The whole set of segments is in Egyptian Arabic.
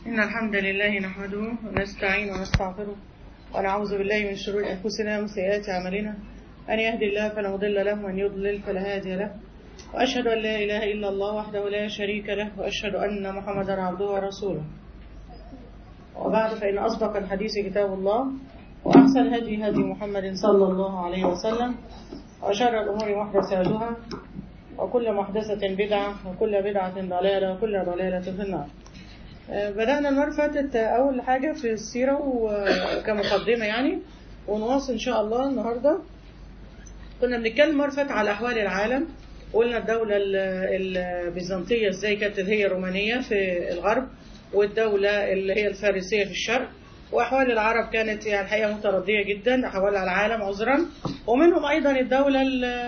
إن الحمد لله نحمده ونستعين ونستغفره ونعوذ بالله من شرور أنفسنا ومن سيئات أعمالنا أن يهدي الله فلا مضل له وأن يضلل فلا هادي له وأشهد أن لا إله إلا الله وحده لا شريك له وأشهد أن محمدا عبده ورسوله وبعد فإن أصدق الحديث كتاب الله وأحسن الهدي هدي محمد صلى الله عليه وسلم وشر الأمور محدثاتها وكل محدثة بدعة وكل بدعة ضلالة وكل ضلالة في النار بدأنا المرة فاتت أول حاجة في السيرة كمقدمة يعني ونواصل إن شاء الله النهاردة كنا بنتكلم المرة فاتت على أحوال العالم قلنا الدولة البيزنطية إزاي كانت هي رومانية في الغرب والدولة اللي هي الفارسية في الشرق وأحوال العرب كانت يعني الحقيقة متردية جدا أحوال العالم عذرا ومنهم أيضا الدولة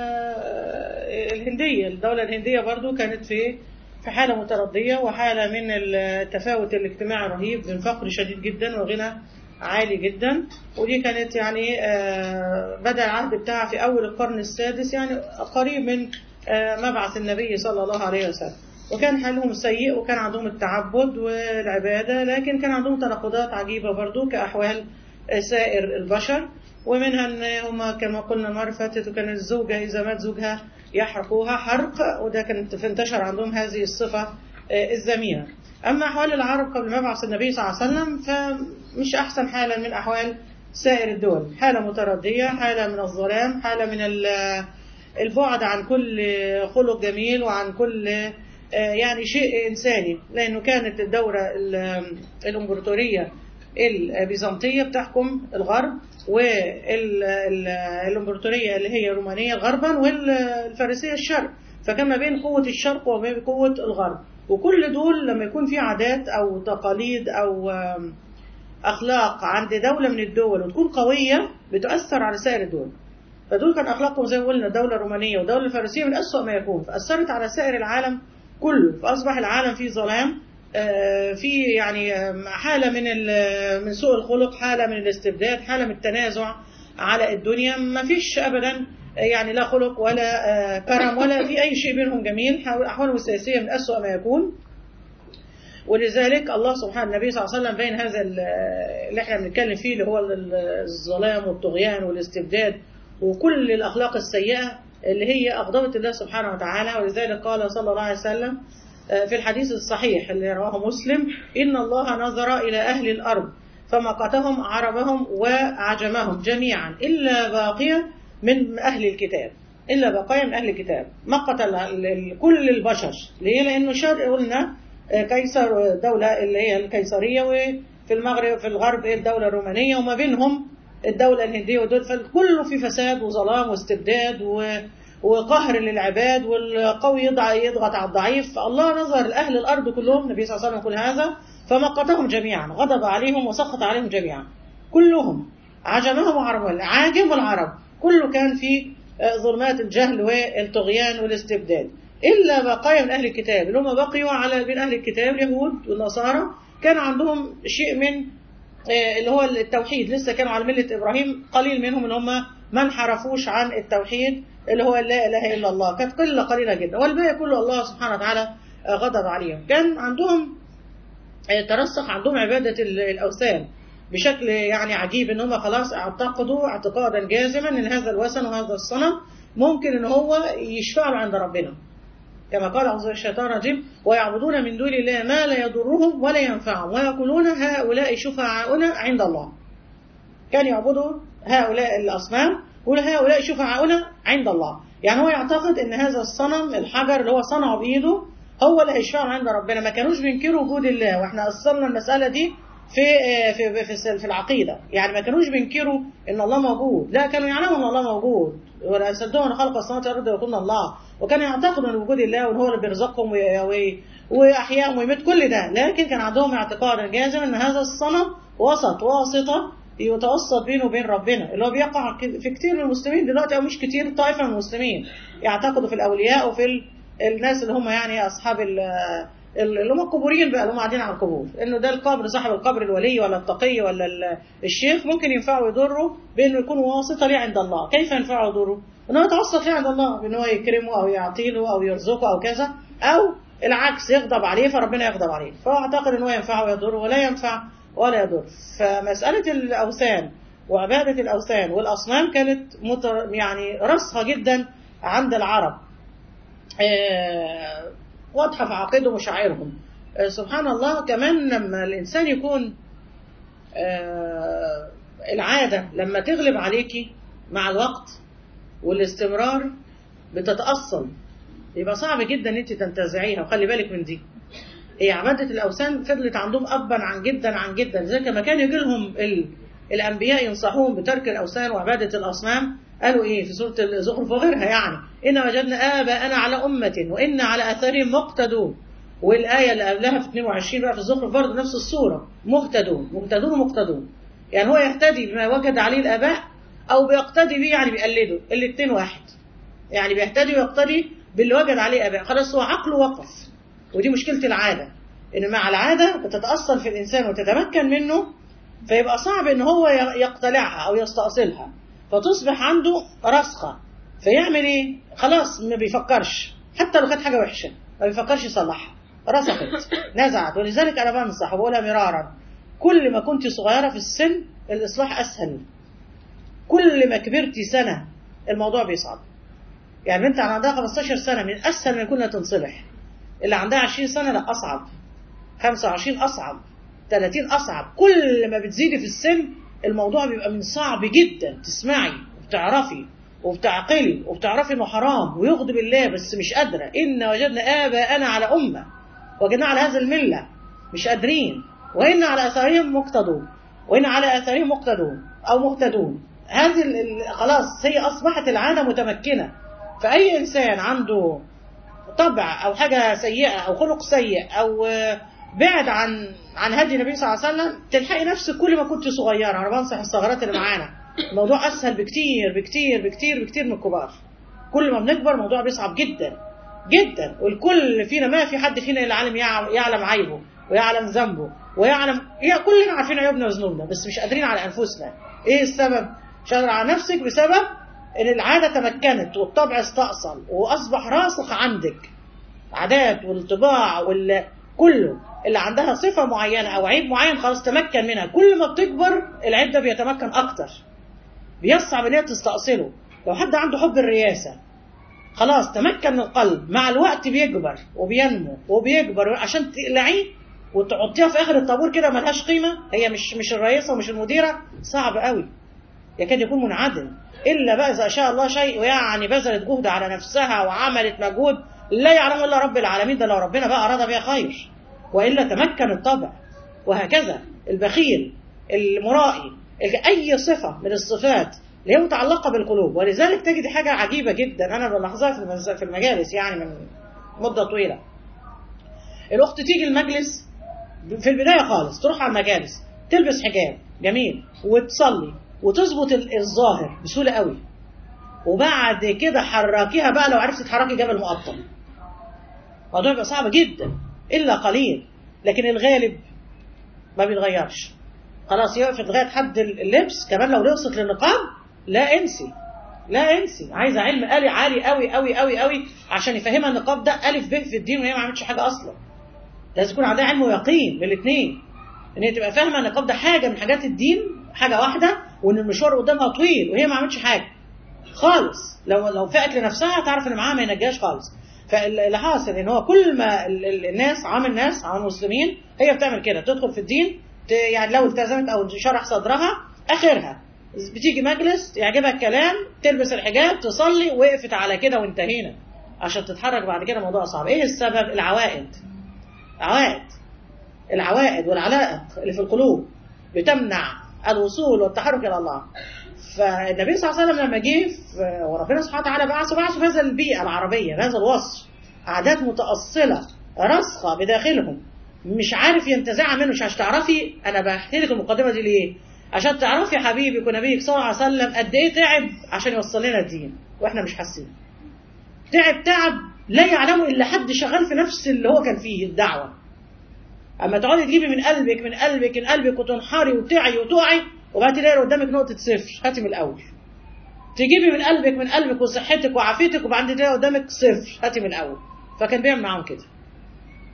الهندية الدولة الهندية برضو كانت في في حالة متردية وحالة من التفاوت الاجتماعي رهيب من فقر شديد جدا وغنى عالي جدا ودي كانت يعني بدأ العهد بتاعها في أول القرن السادس يعني قريب من مبعث النبي صلى الله عليه وسلم وكان حالهم سيء وكان عندهم التعبد والعبادة لكن كان عندهم تناقضات عجيبة برضو كأحوال سائر البشر ومنها ان هما كما قلنا المرة اللي فاتت وكان الزوجة إذا مات زوجها يحرقوها حرق وده كانت انتشر عندهم هذه الصفة الذميمة أما أحوال العرب قبل مبعث النبي صلى الله عليه وسلم فمش أحسن حالا من أحوال سائر الدول حالة متردية حالة من الظلام حالة من البعد عن كل خلق جميل وعن كل يعني شيء إنساني لأنه كانت الدورة الإمبراطورية البيزنطية بتحكم الغرب والإمبراطورية اللي هي رومانية غربا والفارسية الشرق فكان ما بين قوة الشرق وما بين قوة الغرب وكل دول لما يكون في عادات أو تقاليد أو أخلاق عند دولة من الدول وتكون قوية بتأثر على سائر الدول فدول كان أخلاقهم زي ما قلنا الدولة الرومانية والدولة الفارسية من أسوأ ما يكون فأثرت على سائر العالم كله فأصبح العالم فيه ظلام في يعني حالة من من سوء الخلق حالة من الاستبداد حالة من التنازع على الدنيا ما فيش أبدا يعني لا خلق ولا كرم ولا في أي شيء بينهم جميل أحوالهم السياسية من أسوأ ما يكون ولذلك الله سبحانه النبي صلى الله عليه وسلم بين هذا اللي احنا بنتكلم فيه اللي هو الظلام والطغيان والاستبداد وكل الأخلاق السيئة اللي هي أغضبت الله سبحانه وتعالى ولذلك قال صلى الله عليه وسلم في الحديث الصحيح اللي رواه مسلم إن الله نظر إلى أهل الأرض فمقتهم عربهم وعجمهم جميعا إلا باقية من أهل الكتاب إلا بقايا من أهل الكتاب مقت كل البشر ليه؟ لأنه شر قلنا قيصر دولة اللي هي القيصرية وفي المغرب في الغرب الدولة الرومانية وما بينهم الدولة الهندية ودول فكله في فساد وظلام واستبداد و وقهر للعباد والقوي يضغط على الضعيف فالله نظر لأهل الأرض كلهم النبي صلى الله عليه وسلم يقول هذا فمقتهم جميعا غضب عليهم وسخط عليهم جميعا كلهم عجمهم وعربهم العاجم والعرب كله كان في ظلمات الجهل والطغيان والاستبداد إلا بقايا من أهل الكتاب اللي هم بقيوا على بين أهل الكتاب اليهود والنصارى كان عندهم شيء من اللي هو التوحيد لسه كانوا على ملة إبراهيم قليل منهم اللي هم ما انحرفوش عن التوحيد اللي هو لا إله إلا الله كانت قلة قليلة جدا والباقي كله الله سبحانه وتعالى غضب عليهم كان عندهم ترسخ عندهم عبادة الأوثان بشكل يعني عجيب ان هم خلاص اعتقدوا اعتقادا جازما ان هذا الوثن وهذا الصنم ممكن ان هو يشفع له عند ربنا كما قال أعوذ الشيطان الرجيم ويعبدون من دون الله ما لا يضرهم ولا ينفعهم ويقولون هؤلاء شفعاؤنا عند الله كان يعبدوا هؤلاء الأصنام يقول هؤلاء شفعاؤنا عند الله يعني هو يعتقد ان هذا الصنم الحجر اللي هو صنعه بايده هو اللي هيشفعه عند ربنا ما كانوش بينكروا وجود الله واحنا اصلنا المساله دي في في في, في العقيده يعني ما كانوش بينكروا ان الله موجود لا كانوا يعلموا ان الله موجود ولا يصدقوا ان خلق السماوات والارض ويكون الله وكانوا يعتقدوا ان وجود الله وان هو اللي بيرزقهم واحياهم ويميت كل ده لكن كان عندهم اعتقاد جازم ان هذا الصنم وسط واسطه يتوسط بينه وبين ربنا اللي هو بيقع في كتير من المسلمين دلوقتي او مش كتير طائفه من المسلمين يعتقدوا في الاولياء وفي الناس اللي هم يعني اصحاب اللي هم القبوريين بقى اللي هم قاعدين على القبور انه ده القبر صاحب القبر الولي ولا التقي ولا الشيخ ممكن ينفعه ويضره بانه يكون واسطه ليه عند الله كيف ينفعه ويضره ان هو يتوسط ليه عند الله بان هو يكرمه او يعطيله او يرزقه او كذا او العكس يغضب عليه فربنا يغضب عليه فهو اعتقد ان هو ينفعه ويضره ولا ينفع ولا يضر فمساله الاوثان وعباده الاوثان والاصنام كانت متر يعني راسخه جدا عند العرب آه، واضحه في عقيدهم وشعائرهم آه، سبحان الله كمان لما الانسان يكون آه، العاده لما تغلب عليكي مع الوقت والاستمرار بتتأصل يبقى صعب جدا ان انت تنتزعيها وخلي بالك من دي هي عبادة الأوثان فضلت عندهم أبا عن جدا عن جدا زي لما كان يجي لهم ال... الأنبياء ينصحوهم بترك الأوثان وعبادة الأصنام قالوا إيه في سورة الزخرف وغيرها يعني إن وجدنا آباءنا على أمة وإن على أثرهم مقتدون والآية اللي قبلها في 22 بقى في الزخرف برضه نفس الصورة مهتدون مهتدون ومقتدون يعني هو يهتدي بما وجد عليه الآباء أو بيقتدي بيه يعني بيقلده الاثنين واحد يعني بيهتدي ويقتدي باللي وجد عليه آباء خلاص هو عقله وقف ودي مشكلة العادة إن مع العادة بتتأصل في الإنسان وتتمكن منه فيبقى صعب إن هو يقتلعها أو يستأصلها فتصبح عنده راسخة فيعمل إيه؟ خلاص ما بيفكرش حتى لو كانت حاجة وحشة ما بيفكرش يصلحها رسخت نزعت ولذلك أنا بنصح وبقولها مرارا كل ما كنت صغيرة في السن الإصلاح أسهل كل ما كبرتي سنة الموضوع بيصعب يعني بنت عندها 15 سنة من أسهل ما يكون تصلح اللي عندها 20 سنة لا أصعب 25 أصعب 30 أصعب كل ما بتزيدي في السن الموضوع بيبقى من صعب جدا تسمعي وبتعرفي وبتعقلي وبتعرفي انه حرام ويغضب الله بس مش قادرة إن وجدنا آباءنا على أمة وجدنا على هذه الملة مش قادرين وإن على أثارهم مقتدون وإن على أثارهم مقتدون أو مهتدون هذه خلاص هي أصبحت العادة متمكنة فأي إنسان عنده طبع أو حاجة سيئة أو خلق سيء أو بعد عن عن هدي النبي صلى الله عليه وسلم تلحقي نفسك كل ما كنت صغيرة أنا بنصح الصغيرات اللي معانا الموضوع أسهل بكتير بكتير بكتير بكتير من الكبار كل ما بنكبر الموضوع بيصعب جدا جدا والكل فينا ما في حد فينا إلا عالم يعلم عيبه ويعلم ذنبه ويعلم يا كلنا عارفين عيوبنا وذنوبنا بس مش قادرين على أنفسنا إيه السبب؟ مش قادر على نفسك بسبب ان العادة تمكنت والطبع استأصل واصبح راسخ عندك عادات والطباع وال كله اللي عندها صفة معينة او عيب معين خلاص تمكن منها كل ما بتكبر العيب ده بيتمكن اكتر بيصعب ان هي تستأصله لو حد عنده حب الرياسة خلاص تمكن من القلب مع الوقت بيكبر وبينمو وبيكبر عشان تقلعيه وتحطيها في اخر الطابور كده ملهاش قيمة هي مش مش الرئيسة ومش المديرة صعب قوي يكاد يكون منعدم إلا بقى إذا شاء الله شيء يعني بذلت جهد على نفسها وعملت مجهود لا يعلم إلا رب العالمين ده لو ربنا بقى أراد بها خير وإلا تمكن الطبع وهكذا البخيل المرائي أي صفة من الصفات اللي هي متعلقة بالقلوب ولذلك تجد حاجة عجيبة جدا أنا بلاحظها في المجالس يعني من مدة طويلة الأخت تيجي المجلس في البداية خالص تروح على المجالس تلبس حجاب جميل وتصلي وتظبط الظاهر بسهولة قوي وبعد كده حركيها بقى لو عرفت تحركي جبل مقطم الموضوع يبقى صعب جدا إلا قليل لكن الغالب ما بيتغيرش خلاص يقف لغاية حد اللبس كمان لو لبست للنقاب لا انسي لا انسي عايزة علم آلي عالي قوي قوي قوي قوي عشان يفهمها النقاب ده ألف ب في الدين وهي ما عملتش حاجة أصلا لازم يكون عندها علم ويقين بالاثنين ان هي تبقى فاهمه النقاب ده حاجه من حاجات الدين حاجه واحده وان المشوار قدامها طويل وهي ما عملتش حاجه خالص لو لو فقت لنفسها تعرف ان معاها ما ينجاش خالص فاللي حاصل ان هو كل ما الناس عام الناس عام المسلمين هي بتعمل كده تدخل في الدين يعني لو التزمت او شرح صدرها اخرها بتيجي مجلس يعجبها الكلام تلبس الحجاب تصلي وقفت على كده وانتهينا عشان تتحرك بعد كده موضوع صعب ايه السبب العوائد عوائد العوائد والعلائق اللي في القلوب بتمنع الوصول والتحرك الى الله فالنبي صلى الله عليه وسلم لما جه وربنا سبحانه وتعالى بعثه بعثه في هذا البيئه العربيه بهذا الوصف عادات متاصله راسخه بداخلهم مش عارف ينتزعها منه مش عشان تعرفي انا بحكي لك المقدمه دي ليه عشان تعرفي يا حبيبي ونبيك صلى الله عليه وسلم قد ايه تعب عشان يوصل لنا الدين واحنا مش حاسين تعب تعب لا يعلمه الا حد شغال في نفس اللي هو كان فيه الدعوه اما تقعدي تجيبي من قلبك من قلبك من قلبك وتنحري وتعي وتقعي وبعد تلاقي قدامك نقطه صفر هاتي من الاول تجيبي من قلبك من قلبك وصحتك وعافيتك وبعدين تلاقي قدامك صفر هاتي من الاول فكان بيعمل معاهم كده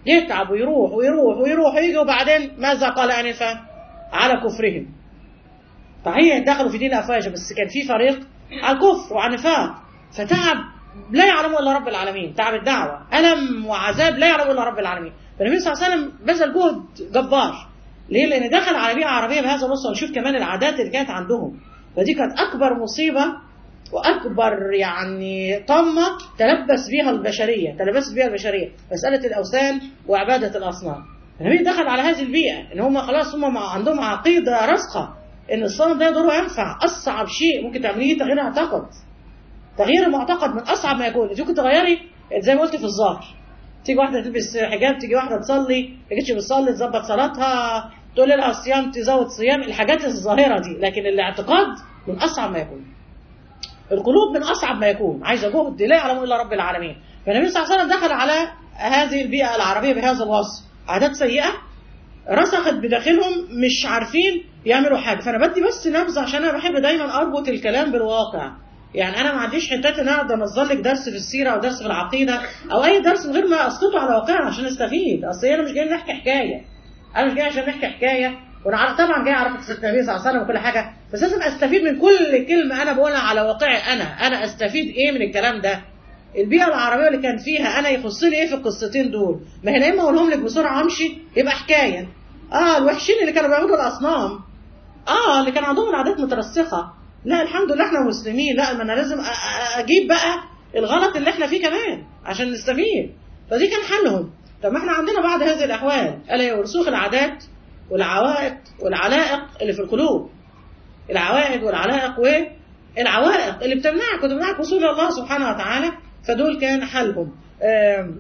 يتعب ويروح ويروح ويروح ويجي وبعدين ماذا قال انفا على كفرهم صحيح دخلوا في دين افواجا بس كان في فريق على الكفر وعلى النفاق فتعب لا يعلمه الا رب العالمين تعب الدعوه الم وعذاب لا يعلمه الا رب العالمين فالنبي صلى الله عليه وسلم بذل جهد جبار ليه؟ لان دخل على بيئه عربيه بهذا النص ونشوف كمان العادات اللي كانت عندهم فدي كانت اكبر مصيبه واكبر يعني طمه تلبس بها البشريه تلبست بها البشريه مساله الاوثان وعباده الاصنام النبي دخل على هذه البيئه ان هم خلاص هم عندهم عقيده راسخه ان الصنم ده دوره ينفع اصعب شيء ممكن تعمليه تغيير معتقد تغيير المعتقد من اصعب ما يكون انت ممكن تغيري زي ما قلت في الظاهر تيجي واحده تلبس حجاب تيجي واحده تصلي ما تجيش بتصلي تظبط صلاتها تقول لها الصيام تزود صيام الحاجات الظاهره دي لكن الاعتقاد من اصعب ما يكون القلوب من اصعب ما يكون عايزه جهد لا يعلم الا رب العالمين فالنبي صلى الله عليه وسلم دخل على هذه البيئه العربيه بهذا الوصف عادات سيئه رسخت بداخلهم مش عارفين يعملوا حاجه فانا بدي بس نبذه عشان انا بحب دايما اربط الكلام بالواقع يعني انا ما عنديش حتات ان انا اقدر انظر لك درس في السيره او درس في العقيده او اي درس من غير ما اسقطه على واقعنا عشان نستفيد اصل انا مش جاي نحكي حكايه انا مش جاي عشان نحكي حكايه وانا طبعا جاي اعرف قصه النبي صلى الله عليه وسلم وكل حاجه بس لازم استفيد من كل كلمه انا بقولها على واقعي انا انا استفيد ايه من الكلام ده البيئه العربيه اللي كان فيها انا يخصني ايه في القصتين دول ما هي اما اقولهم لك بسرعه وامشي يبقى حكايه اه الوحشين اللي كانوا بيعبدوا الاصنام اه اللي كان عندهم العادات مترسخه لا الحمد لله احنا مسلمين لا ما انا لازم اجيب بقى الغلط اللي احنا فيه كمان عشان نستفيد فدي كان حلهم طب ما احنا عندنا بعض هذه الاحوال الا هي رسوخ العادات والعوائق والعلائق اللي في القلوب العوائق والعلائق والعوائق اللي بتمنعك وتمنعك وصول الله سبحانه وتعالى فدول كان حلهم آم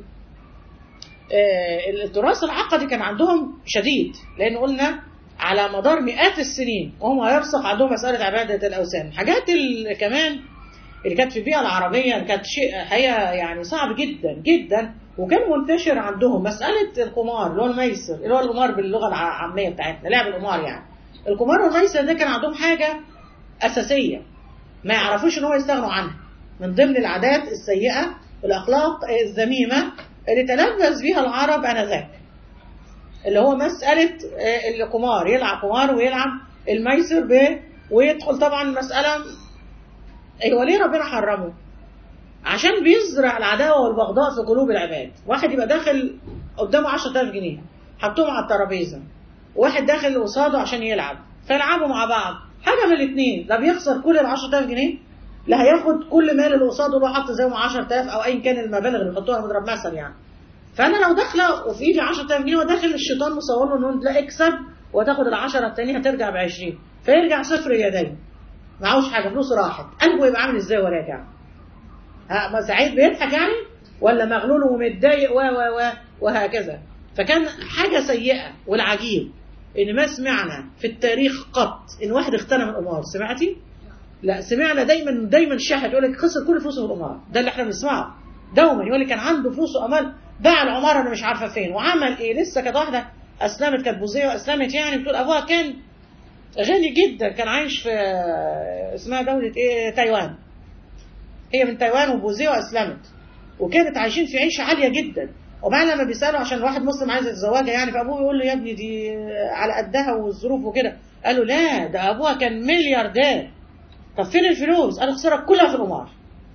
آم التراث العقدي كان عندهم شديد لان قلنا على مدار مئات السنين وهم هيرسخ عندهم مسألة عبادة الأوثان حاجات اللي كمان اللي كانت في البيئة العربية كانت شيء حقيقة يعني صعب جدا جدا وكان منتشر عندهم مسألة القمار اللي هو الميسر اللي هو القمار باللغة العامية بتاعتنا لعب القمار يعني القمار والميسر ده كان عندهم حاجة أساسية ما يعرفوش إن هو يستغنوا عنها من ضمن العادات السيئة الأخلاق الذميمة اللي تلبس بها العرب آنذاك اللي هو مسألة القمار يلعب قمار ويلعب الميسر ب ويدخل طبعا مسألة هو ليه ربنا حرمه؟ عشان بيزرع العداوة والبغضاء في قلوب العباد واحد يبقى داخل قدامه 10000 جنيه حطهم على الترابيزة واحد داخل قصاده عشان يلعب فيلعبوا مع بعض حاجة من الاثنين لا بيخسر كل ال 10000 جنيه لا هياخد كل مال اللي قصاده اللي هو حط زي ما 10000 او ايا كان المبالغ اللي بيحطوها مضرب مثل يعني فانا لو داخله وفي ايدي 10000 جنيه وداخل الشيطان مصور له انه لا اكسب وتاخد ال 10 التانية هترجع ب 20 فيرجع صفر اليدين معهوش حاجه فلوسه راحت قلبه يبقى عامل ازاي وراجع ها سعيد بيضحك يعني ولا مغلول ومتضايق و و و وهكذا فكان حاجه سيئه والعجيب ان ما سمعنا في التاريخ قط ان واحد اغتنم القمار سمعتي؟ لا سمعنا دايما دايما شاهد يقول لك خسر كل فلوسه في القمار ده اللي احنا بنسمعه دوما يقول لك كان عنده فلوس وامال باع العماره انا مش عارفه فين وعمل ايه لسه كانت واحده اسلمت كانت بوذيه واسلمت يعني بتقول ابوها كان غني جدا كان عايش في اسمها دوله ايه تايوان هي من تايوان وبوذيه واسلمت وكانت عايشين في عيشه عاليه جدا وبعدين لما بيسالوا عشان واحد مسلم عايز يتزوجها يعني فابوه يقول له يا ابني دي على قدها والظروف وكده قالوا لا ده ابوها كان ملياردير طب فين الفلوس؟ قال خسرت كلها في القمار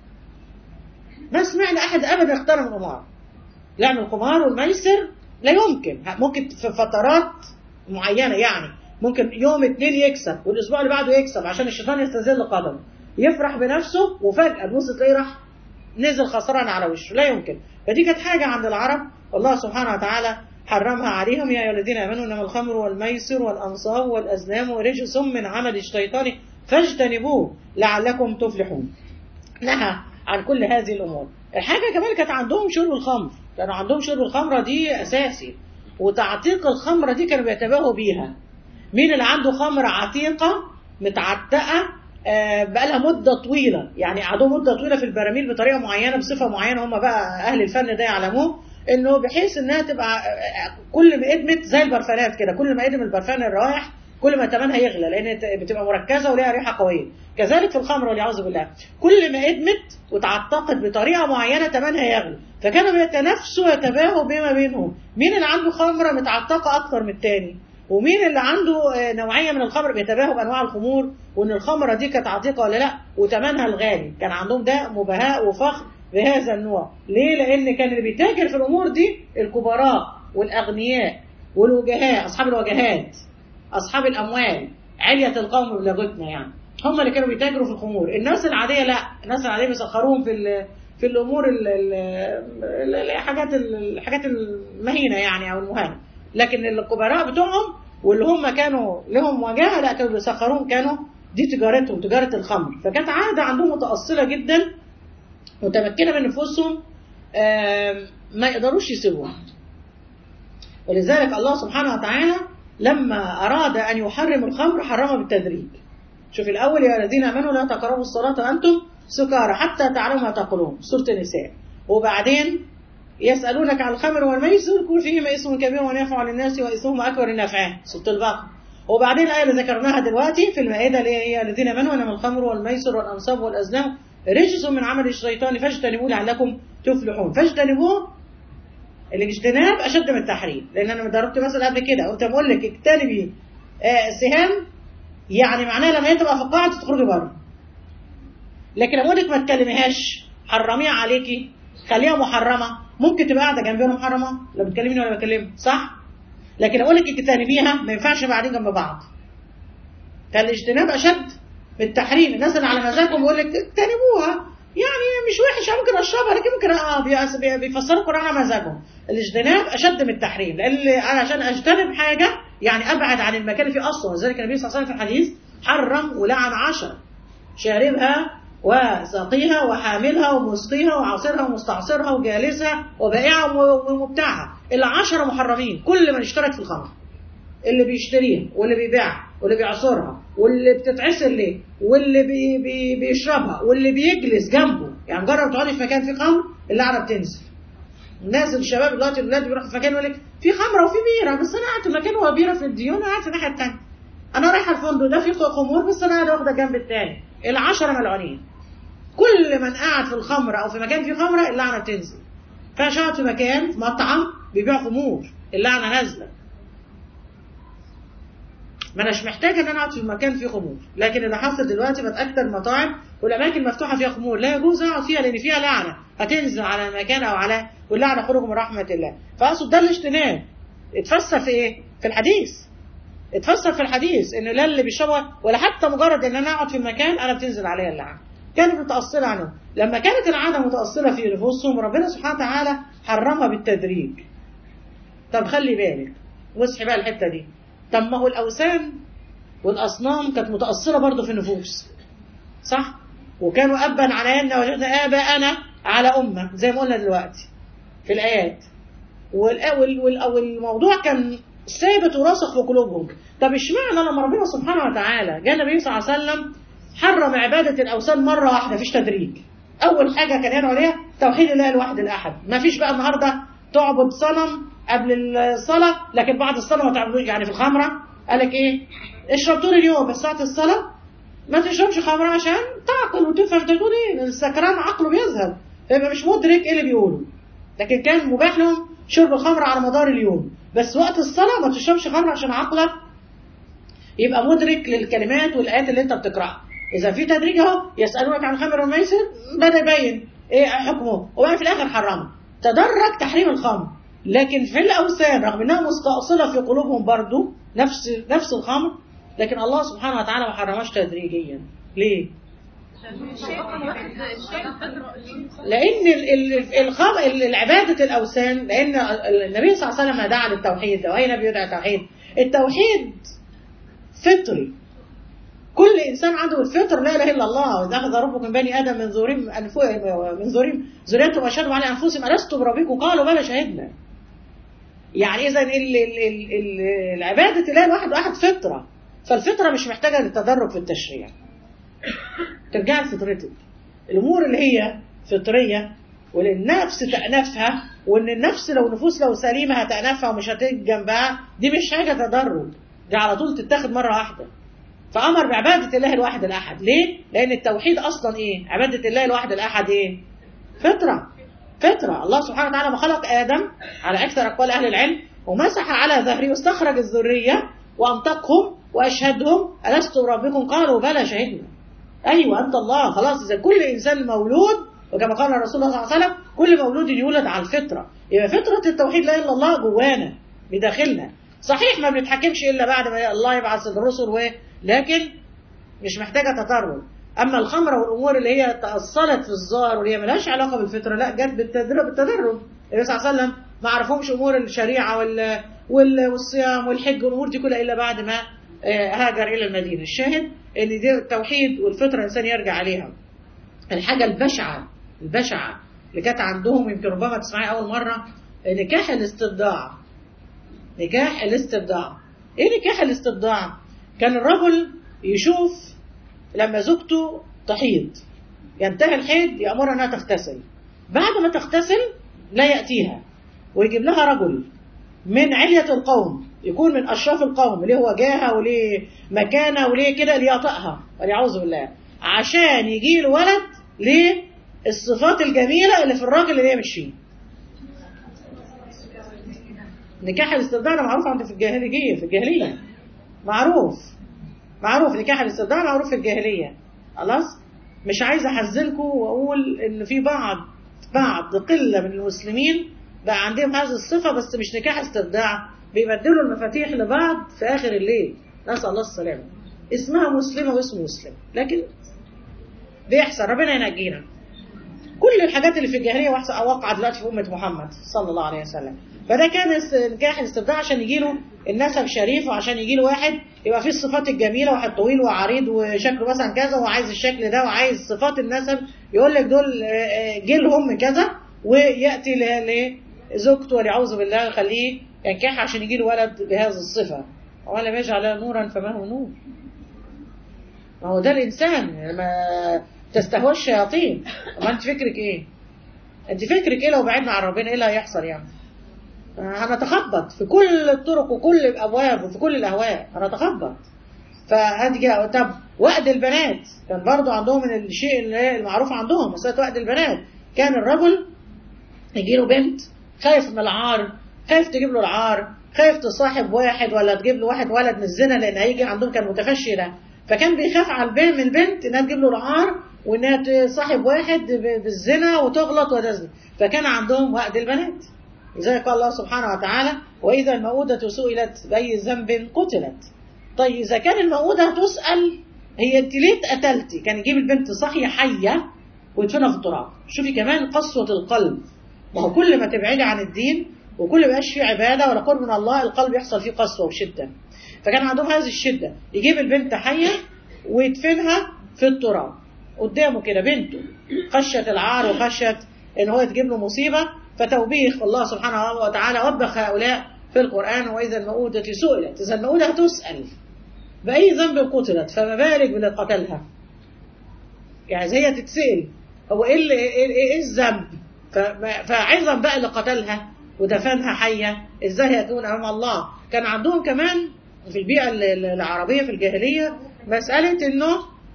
ما سمعنا احد ابدا اختار القمار لعب القمار والميسر لا يمكن ممكن في فترات معينه يعني ممكن يوم اتنين يكسب والاسبوع اللي بعده يكسب عشان الشيطان يستذل قدمه يفرح بنفسه وفجاه تبص تلاقيه راح نزل خسران على وشه لا يمكن فدي كانت حاجه عند العرب والله سبحانه وتعالى حرمها عليهم يا ايها الذين امنوا انما الخمر والميسر والانصاب والازلام رجس من عمل الشيطان فاجتنبوه لعلكم تفلحون نهى عن كل هذه الامور الحاجه كمان كانت عندهم شرب الخمر كانوا عندهم شرب الخمره دي اساسي وتعتيق الخمره دي كانوا بيتباهوا بيها مين اللي عنده خمره عتيقه متعتقه آه بقى لها مده طويله يعني قعدوا مده طويله في البراميل بطريقه معينه بصفه معينه هم بقى اهل الفن ده يعلموه انه بحيث انها تبقى كل ما ادمت زي البرفانات كده كل ما ادم البرفان الرائح كل ما ثمنها يغلى لان بتبقى مركزه وليها ريحه قويه كذلك في الخمر والعياذ بالله كل ما ادمت وتعتقد بطريقه معينه ثمنها يغلى فكانوا بيتنافسوا ويتباهوا بما بينهم مين اللي عنده خمره متعتقه اكتر من الثاني ومين اللي عنده نوعيه من الخمر بيتباهوا بانواع الخمور وان الخمره دي كانت عتيقه ولا لا وثمنها الغالي كان عندهم ده مباهاء وفخر بهذا النوع ليه لان كان اللي بيتاجر في الامور دي الكبراء والاغنياء والوجهاء اصحاب الوجهات اصحاب الاموال عليه القوم بلغتنا يعني هم اللي كانوا بيتاجروا في الخمور الناس العاديه لا الناس العاديه بيسخروهم في في الامور الحاجات الحاجات المهينه يعني او المهانه لكن الكبراء بتوعهم واللي هم كانوا لهم وجاهه لا كانوا بيسخروهم كانوا دي تجارتهم تجاره الخمر فكانت عاده عندهم متاصله جدا متمكنه من نفوسهم ما يقدروش يسيبوها ولذلك الله سبحانه وتعالى لما أراد أن يحرم الخمر حرمها بالتدريج شوف الأول يا الذين آمنوا لا تقربوا الصلاة وأنتم سكارى حتى تعلموا ما تقولون سورة النساء وبعدين يسألونك عن الخمر والميسر كل فيهما اسم كبير ونافع للناس واسمهما أكبر النافعين سورة البقرة وبعدين الآية اللي ذكرناها دلوقتي في المائدة اللي هي الذين آمنوا إنما الخمر والميسر والأنصاب والأزلام رجس من عمل الشيطان فاجتنبوه لعلكم تفلحون فاجتنبوه الاجتناب اشد من التحريم لان انا ضربت مثلا قبل كده قلت بقول لك اجتنبي آه سهام يعني معناها لما هي تبقى في القاعه تخرجي بره لكن لما اقول لك ما تكلميهاش حرميها عليكي خليها محرمه ممكن تبقى قاعده جنبي وانا محرمه لا بتكلميني ولا بكلمك صح لكن اقول لك اجتنبيها ما ينفعش بعدين جنب بعض فالاجتناب اشد من التحريم الناس اللي على مزاجهم بيقول لك اجتنبوها يعني مش وحش ممكن اشربها لكن ممكن اه بيفسروا القران على مزاجهم الاجتناب اشد من التحريم لان انا عشان اجتنب حاجه يعني ابعد عن المكان اللي فيه اصلا لذلك النبي صلى الله عليه وسلم في الحديث حرم ولعن عشر شاربها وساقيها وحاملها ومسقيها وعاصرها ومستعصرها وجالسها وبائعها ومبتاعها العشرة محرمين كل من اشترك في الخمر اللي بيشتريها واللي بيبيعها واللي بيعصرها واللي بتتعسر ليه واللي بي بي بيشربها واللي بيجلس جنبه يعني جرب تقعدي في مكان فيه خمر اللعنه بتنزل الناس الشباب دلوقتي الولاد بيروحوا في مكان يقول لك في خمره وفي بيره بس انا قاعد في مكان هو بيره في الديون انا قاعد في الناحيه الثانيه انا رايحه الفندق ده فيه خمور بس انا قاعده واخده جنب الثاني العشره ملعونين كل من قاعد في الخمره او في مكان فيه خمره اللعنه بتنزل فشقعد في مكان في مطعم بيبيع خمور اللعنه نازله ما اناش محتاجه ان انا اقعد في مكان فيه خمور لكن اللي حصل دلوقتي بقت اكتر المطاعم والاماكن مفتوحه فيها خمور لا يجوز اقعد فيها لان فيها لعنه هتنزل على المكان او على واللعنه خروج من رحمه الله فاقصد ده الاجتناب اتفسر في ايه في الحديث اتفسر في الحديث ان لا اللي بيشربها ولا حتى مجرد ان انا اقعد في المكان انا بتنزل عليا اللعنه كانت متاصله عنهم لما كانت العاده متاصله في نفوسهم ربنا سبحانه وتعالى حرمها بالتدريج طب خلي بالك واصحي بقى الحته دي طب ما هو الأوثان والأصنام كانت متأصلة برضه في النفوس صح؟ وكانوا أبا على أن وجدنا آباءنا على أمة زي ما قلنا دلوقتي في الآيات والموضوع كان ثابت وراسخ في قلوبهم طب اشمعنى لما ربنا سبحانه وتعالى جاء النبي صلى الله عليه وسلم حرم عبادة الأوثان مرة واحدة مفيش تدريج أول حاجة كان يدعو عليها توحيد الله الواحد الأحد مفيش بقى النهاردة تعبد صنم قبل الصلاة لكن بعد الصلاة ما تعبدوش يعني في الخمرة قالك ايه اشرب طول اليوم بس ساعة الصلاة ما تشربش خمرة عشان تعقل وتفهم تقول ايه السكران عقله بيذهب فيبقى مش مدرك ايه اللي بيقوله لكن كان مباح لهم شرب الخمر على مدار اليوم بس وقت الصلاة ما تشربش خمر عشان عقلك يبقى مدرك للكلمات والآيات اللي انت بتقرأها إذا في تدريج اهو يسألونك عن الخمر والميسر بدأ يبين ايه حكمه وبعدين في الآخر حرمه تدرج تحريم الخمر لكن في الأوثان رغم أنها مستأصلة في قلوبهم برضو نفس نفس الخمر لكن الله سبحانه وتعالى ما حرمهاش تدريجيا ليه؟ لأن الخم... العبادة الأوثان لأن النبي صلى الله عليه وسلم دعا للتوحيد وأي نبي يدعى التوحيد التوحيد فطري كل إنسان عنده الفطر لا إله إلا الله وإذا أخذ ربكم من بني آدم من ذورهم من ذورهم ذريتهم وأشهدوا على أنفسهم ألست بربكم قالوا بلى شهدنا يعني إذا العبادة الله الواحد واحد فطرة فالفطرة مش محتاجة للتدرج في التشريع ترجع لفطرتك الأمور اللي هي فطرية والنفس تأنفها وإن النفس لو نفوس لو سليمة هتأنفها ومش هتيجي جنبها دي مش حاجة تدرج دي على طول تتاخد مره واحده فامر بعباده الله الواحد الاحد ليه لان التوحيد اصلا ايه عباده الله الواحد الاحد ايه فطره فطره الله سبحانه وتعالى ما خلق ادم على اكثر اقوال اهل العلم ومسح على ظهره واستخرج الذريه وانطقهم واشهدهم الست ربكم قالوا بلى شهدنا ايوه انت الله خلاص اذا كل انسان مولود وكما قال الرسول صلى الله عليه وسلم كل مولود يولد على الفطره يبقى فطره التوحيد لا اله الا الله جوانا بداخلنا صحيح ما بنتحكمش الا بعد ما الله يبعث الرسل و لكن مش محتاجه تدرج اما الخمره والامور اللي هي تاصلت في الظاهر واللي هي ملهاش علاقه بالفطره لا جت بالتدرج بالتدرج النبي صلى الله عليه وسلم ما عرفهمش امور الشريعه وال وال والصيام والحج والامور دي كلها الا بعد ما هاجر الى المدينه الشاهد ان دي التوحيد والفطره الانسان يرجع عليها الحاجه البشعه البشعه اللي كانت عندهم يمكن ربما تسمعي اول مره نكاح الاستبداع نكاح الاستبداع ايه نكاح الاستبداع كان الرجل يشوف لما زوجته تحيض ينتهي الحيض يأمرها انها تغتسل بعد ما تغتسل لا يأتيها ويجيب لها رجل من علية القوم يكون من أشراف القوم اللي هو جاهة وليه مكانة وليه كده ليطأها والعياذ بالله عشان يجي له ولد للصفات الجميلة اللي في الراجل اللي هي مش فيه نكاح الاستبداع ده معروف عند في الجاهلية في الجاهلية معروف معروف نكاح الاستبداع معروف في الجاهلية خلاص مش عايز احزنكم واقول ان في بعض بعض قلة من المسلمين بقى عندهم هذه الصفة بس مش نكاح استبداع بيبدلوا المفاتيح لبعض في آخر الليل نسأل الله السلامة اسمها مسلمة واسمه مسلم لكن بيحصل ربنا ينجينا كل الحاجات اللي في الجاهلية وقعت دلوقتي في أمة محمد صلى الله عليه وسلم فده كان نكاح الاستبداع عشان يجي له النسب شريف وعشان يجي له واحد يبقى فيه الصفات الجميلة واحد طويل وعريض وشكله مثلا كذا وعايز الشكل ده وعايز صفات النسب يقول لك دول جيلهم كذا ويأتي لزوجته والعوذ بالله يخليه ينكح عشان يجي له ولد بهذه الصفة ولم يجعل نورا فما هو نور ما هو ده الإنسان ما تستهوى الشياطين ما أنت فكرك إيه أنت فكرك إيه لو بعدنا عن ربنا إيه اللي هيحصل يعني هنتخبط في كل الطرق وكل الأبواب وفي كل الأهواء هنتخبط فهتجي طب وقت البنات كان برضو عندهم من الشيء المعروف عندهم مسألة وقت البنات كان الرجل يجي له بنت خايف من العار خايف تجيب له العار خايف تصاحب واحد ولا تجيب له واحد ولد من الزنا لان هيجي عندهم كان متفشي ده فكان بيخاف على البنت من البنت انها تجيب له العار وانها تصاحب واحد بالزنا وتغلط وتزني فكان عندهم وقت البنات لذلك قال الله سبحانه وتعالى واذا الموءودة سئلت باي ذنب قتلت طيب اذا كان الموءودة تسال هي انت ليه اتقتلتي كان يجيب البنت صحيه حيه ويدفنها في التراب شوفي كمان قسوه القلب ما هو كل ما تبعدي عن الدين وكل ما يبقاش فيه عباده ولا قرب من الله القلب يحصل فيه قسوه وشده فكان عندهم هذه الشده يجيب البنت حيه ويدفنها في التراب قدامه كده بنته خشيه العار وخشيه ان هو تجيب له مصيبه فتوبيخ الله سبحانه وتعالى وبخ هؤلاء في القران واذا الموءودة سئلت اذا الموءودة هتسال باي ذنب قتلت فما بالك باللي قتلها يعني هي تتسال هو ايه اللي ايه الذنب فعظم بقى اللي قتلها ودفنها حية ازاي هتكون امام الله كان عندهم كمان في البيئة العربية في الجاهلية مسألة انه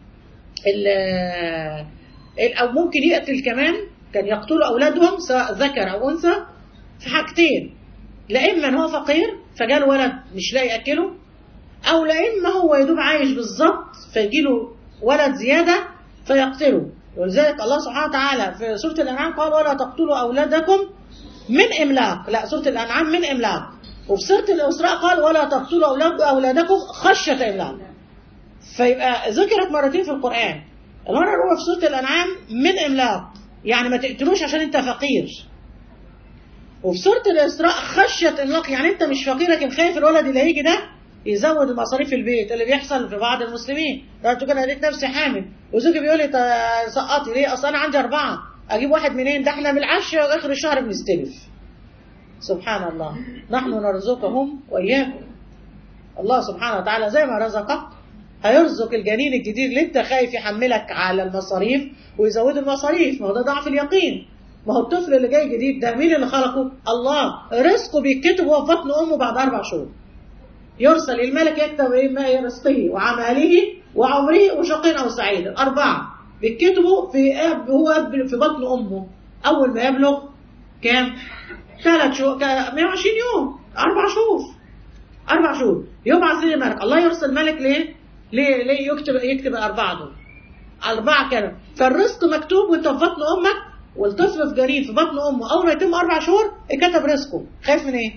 او ممكن يقتل كمان كان يقتلوا اولادهم سواء ذكر او انثى في حاجتين لا اما ان هو فقير فجاله ولد مش لاقي ياكله او لا اما هو يدوب عايش بالظبط فيجيله ولد زياده فيقتله ولذلك الله سبحانه وتعالى في سورة الأنعام قال ولا تقتلوا أولادكم من إملاق لا سورة الأنعام من إملاق وفي سورة الإسراء قال ولا تقتلوا أولاد أولادكم خشية إملاق فيبقى ذكرت مرتين في القرآن المرة الأولى في سورة الأنعام من إملاق يعني ما تقتلوش عشان أنت فقير وفي سورة الإسراء خشية إملاق يعني أنت مش فقير لكن خايف الولد اللي هيجي ده يزود المصاريف في البيت اللي بيحصل في بعض المسلمين قلت كده لقيت نفسي حامل وزوجي بيقول لي سقطي ليه اصل انا عندي اربعه اجيب واحد منين ده احنا من العشره واخر الشهر بنستلف سبحان الله نحن نرزقهم واياكم الله سبحانه وتعالى زي ما رزقك هيرزق الجنين الجديد اللي انت خايف يحملك على المصاريف ويزود المصاريف ما هو ده ضعف اليقين ما هو الطفل اللي جاي جديد ده مين اللي خلقه الله رزقه بيتكتب وهو في بطن امه بعد اربع شهور يرسل الملك يكتب إيه ما رزقه وعمله وعمره وشقي أو سعيد أربعة بيتكتبوا في أب هو أب في بطن أمه أول ما يبلغ كام؟ ثلاث شهور 120 يوم أربع شهور أربع شهور يبعث لي ملك الله يرسل ملك ليه؟ ليه ليه يكتب يكتب الأربعة دول أربعة كده فالرزق مكتوب وأنت في بطن أمك والطفل في جرير في بطن أمه أول ما يتم أربع شهور اتكتب رزقه خايف من إيه؟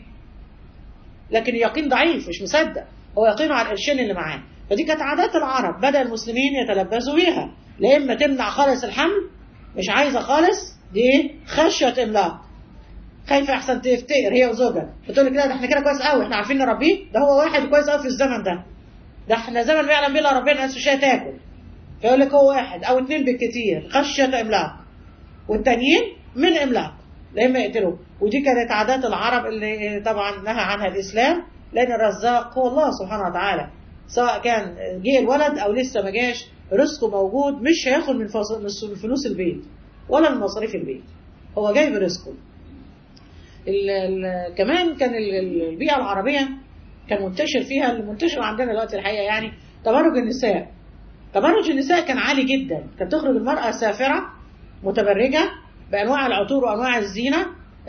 لكن اليقين ضعيف مش مصدق هو يقينه على القرشين اللي معاه فدي كانت عادات العرب بدأ المسلمين يتلبسوا بيها لا إما تمنع خالص الحمل مش عايزة خالص دي خشية إملاق خايفة أحسن تفتقر هي وزوجها بتقول لك لا ده احنا كده كويس قوي احنا عارفين نربيه ده هو واحد كويس قوي في الزمن ده ده احنا زمن ما يعلم بالله ربنا الناس مش هتاكل فيقول لك هو واحد او اثنين بالكتير خشية إملاق والتانيين من إملاق لا إما يقتلوه ودي كانت عادات العرب اللي طبعا نهى عنها الإسلام لأن الرزاق هو الله سبحانه وتعالى سواء كان جه الولد أو لسه ما جاش رزقه موجود مش هياخد من من فلوس البيت ولا من مصاريف البيت هو جاي برزقه ال ال كمان كان البيئة العربية كان منتشر فيها المنتشر عندنا دلوقتي الحقيقة يعني تبرج النساء تبرج النساء كان عالي جدا كانت تخرج المرأة سافرة متبرجة بأنواع العطور وأنواع الزينة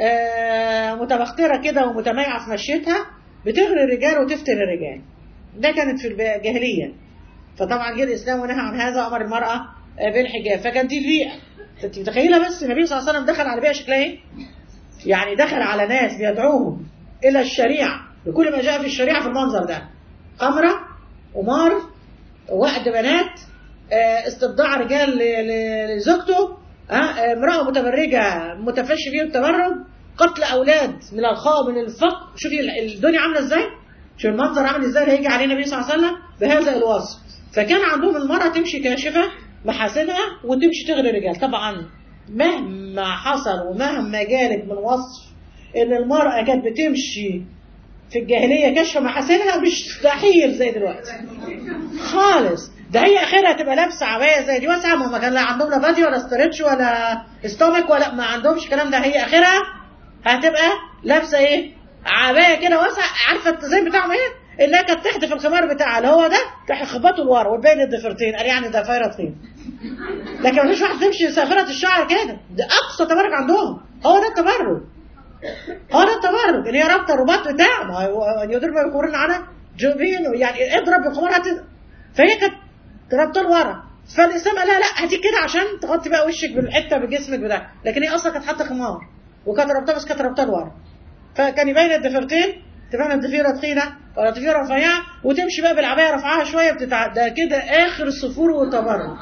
متبخترة كده ومتميعة في مشيتها بتغري الرجال وتفتن الرجال ده كانت في الجاهلية فطبعا جه الإسلام ونهى عن هذا أمر المرأة بالحجاب فكان دي البيئة انت متخيلة بس النبي صلى الله عليه وسلم دخل على بيئة شكلها ايه؟ يعني دخل على ناس بيدعوهم إلى الشريعة بكل ما جاء في الشريعة في المنظر ده خمرة قمار وقت بنات استبضاع رجال لزوجته امرأة متبرجة متفشي فيه التبرج قتل أولاد من الخاء من الفقر شوفي الدنيا عاملة ازاي شوف المنظر عامل ازاي هيجي عليه النبي صلى الله عليه وسلم بهذا الوصف فكان عندهم المرأة تمشي كاشفة محاسنها وتمشي تغري الرجال طبعا مهما حصل ومهما جالت من وصف ان المرأة كانت بتمشي في الجاهلية كشف محاسنها مش مستحيل زي دلوقتي خالص ده هي اخرها تبقى لابسه عبايه زي دي واسعه ما كان لا عندهم لا بادي ولا ستريتش ولا ستومك ولا ما عندهمش الكلام ده هي اخرها هتبقى لابسه ايه عبايه كده واسعه عارفه التزين بتاعهم ايه انها كانت تحدف الخمار بتاعها اللي هو ده تروح خبطه لورا وتبين الضفيرتين قال يعني ده فايره طين لكن ما فيش واحد تمشي سافره الشعر كده ده اقصى تبرج عندهم هو ده التبرج هو ده التبرج ان هي رابطه الرباط بتاعه ما هو يقدر ما يقولون عنها جوبين يعني اضرب بالخمار هت... فهي كانت رابطه لورا فالاسلام قال لها لا هاتي كده عشان تغطي بقى وشك بالحته بجسمك بده لكن هي اصلا كانت حاطه خمار وكانت رابطه بس كانت رابطه لورا فكان يبين الضفيرتين تبان الضفيره تخينه ولا ضفيره رفيعه وتمشي بقى بالعبايه رفعها شويه بتتع... ده كده اخر الصفور وتبرد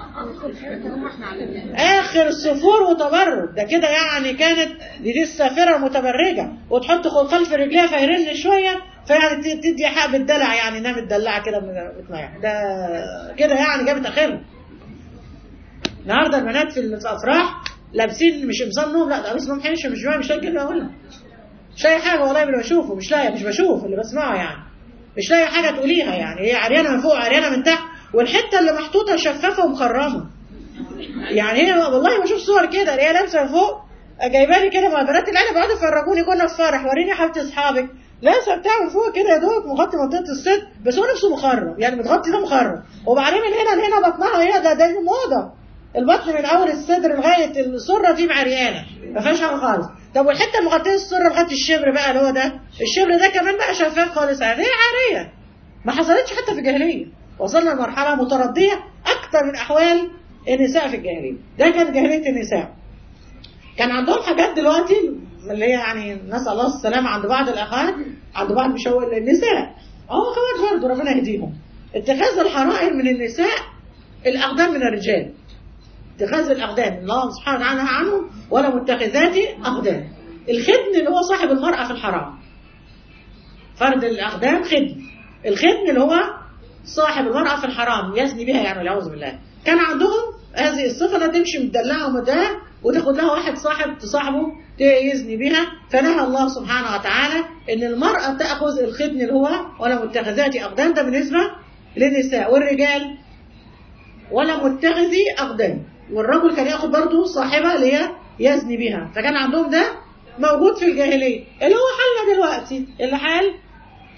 اخر الصفور وتبرد ده كده يعني كانت دي, دي السافره المتبرجه وتحط خلف رجليها فيرن شويه فيعني تدي حق بالدلع يعني انها متدلعه كده متنيح ده كده يعني جابت اخرها النهارده البنات في الافراح لابسين مش مصنوم لا ده اسمهم حنشه مش مش لاقي كلمه اقولها مش لاقي حاجه والله اللي بشوفه مش لاقي مش بشوف اللي بسمعه يعني مش لاقي حاجه تقوليها يعني هي عريانه من فوق عريانه من تحت والحته اللي محطوطه شفافه ومخرمه يعني هي والله بشوف صور كده هي لابسه من فوق جايبه لي كده مع بنات العيله بيقعدوا يفرجوني كنا في فرح وريني حبيبتي اصحابك لابسه بتاع من فوق كده يا دوب مغطي منطقه الصدر بس هو نفسه مخرم يعني متغطي ده مخرم وبعدين من هنا لهنا بطنها هي ده ده موضه البطن من اول الصدر لغايه السره دي معريانه ما فيهاش حاجه خالص طب والحته المغطيه السره لغايه الشبر بقى اللي هو ده الشبر ده كمان بقى شفاف خالص يعني هي عاريه ما حصلتش حتى في الجاهليه وصلنا لمرحله مترديه اكتر من احوال النساء في الجاهليه ده كانت جاهليه النساء كان عندهم حاجات دلوقتي اللي هي يعني نسال الله السلامه عند بعض الاخوات عند بعض مشاور النساء اه اخوات برضه ربنا يهديهم اتخاذ الحرائر من النساء الاقدام من الرجال اتخاذ الأقدام الله سبحانه وتعالى نهى عنه ولا متخذات أقدام الخدن اللي هو صاحب المرأة في الحرام فرد الأقدام خدن الخدن اللي هو صاحب المرأة في الحرام يزني بها يعني والعياذ بالله كان عندهم هذه الصفة لا تمشي مدلعة ومدلعة وتاخد لها واحد صاحب تصاحبه يزني بها فنهى الله سبحانه وتعالى ان المرأة تأخذ الخدن اللي هو ولا متخذات أقدام ده بالنسبة للنساء والرجال ولا متخذي أقدام والرجل كان ياخد برضه صاحبة اللي هي يزني بها فكان عندهم ده موجود في الجاهلية اللي هو حالنا دلوقتي اللي حال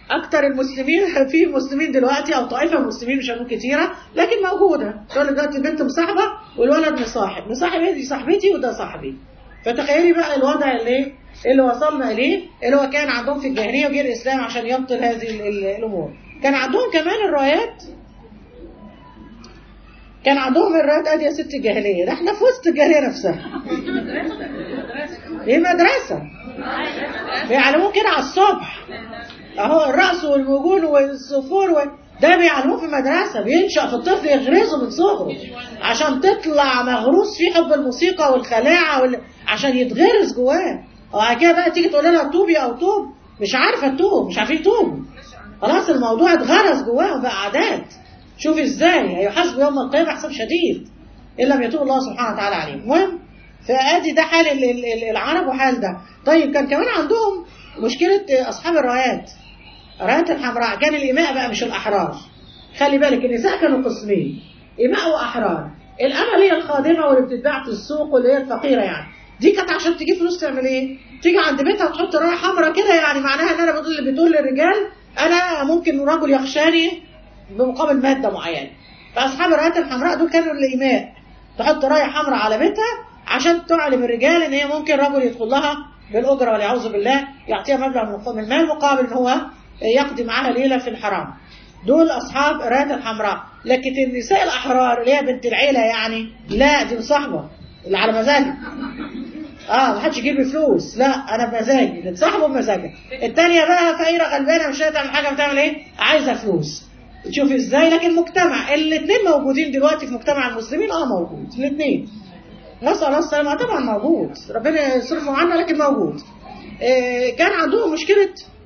اكتر المسلمين في مسلمين دلوقتي او طائفه من المسلمين مش هنقول كتيره لكن موجوده تقول دلوقتي البنت مصاحبه والولد مصاحب مصاحب دي صاحبتي وده صاحبي فتخيلي بقى الوضع اللي اللي وصلنا اليه اللي هو كان عندهم في الجاهليه وجه الاسلام عشان يبطل هذه ال- ال- الامور كان عندهم كمان الرايات كان عندهم الرايات ادي يا ست الجاهليه ده احنا في وسط الجاهليه نفسها ايه مدرسه بيعلموه كده على الصبح اهو الرأس والوجون والصفور و... ده بيعلموه في المدرسة بينشأ في الطفل يغرزه من صغره عشان تطلع مغروس فيه حب الموسيقى والخلاعة وال... عشان يتغرس جواه وبعد كده بقى تيجي تقول لها توبي او توب مش عارفة توب مش عارفين توب خلاص الموضوع اتغرس جواهم بقى عادات شوف ازاي هيحاسبوا يوم القيامة حساب شديد إن لم يتوب الله سبحانه وتعالى عليه المهم فادي ده حال ال- ال- ال- العرب وحال ده طيب كان كمان عندهم مشكلة أصحاب الرايات الرايات الحمراء كان الإماء بقى مش الأحرار خلي بالك النساء كانوا قسمين إماء وأحرار الأمة اللي هي الخادمة واللي بتتباع في السوق واللي هي الفقيرة يعني دي كانت عشان تجيب فلوس تعمل ايه؟ تيجي عند بيتها وتحط رايه حمراء كده يعني معناها ان انا بتقول بتقول للرجال انا ممكن رجل يخشاني بمقابل ماده معينه. فاصحاب الرايات الحمراء دول كانوا الاماء تحط رايه حمراء على بيتها عشان تعلم الرجال ان هي ممكن رجل يدخل لها بالاجره والعياذ بالله يعطيها مبلغ من المال مقابل ان هو يقضي معاها ليله في الحرام. دول اصحاب الرايات الحمراء، لكن النساء الاحرار اللي هي بنت العيله يعني لا دي مصاحبه اللي على مزاجي. اه ما حدش يجيب لي فلوس لا انا بمزاجي نتصاحبوا بمزاجك التانية بقى فقيرة غلبانة مش هتعمل حاجة بتعمل ايه عايزة فلوس تشوف ازاي لكن مجتمع الاثنين موجودين دلوقتي في مجتمع المسلمين اه موجود الاثنين نسأل الله السلامة طبعا موجود ربنا يصرفه عنا لكن موجود آه كان عندهم مشكلة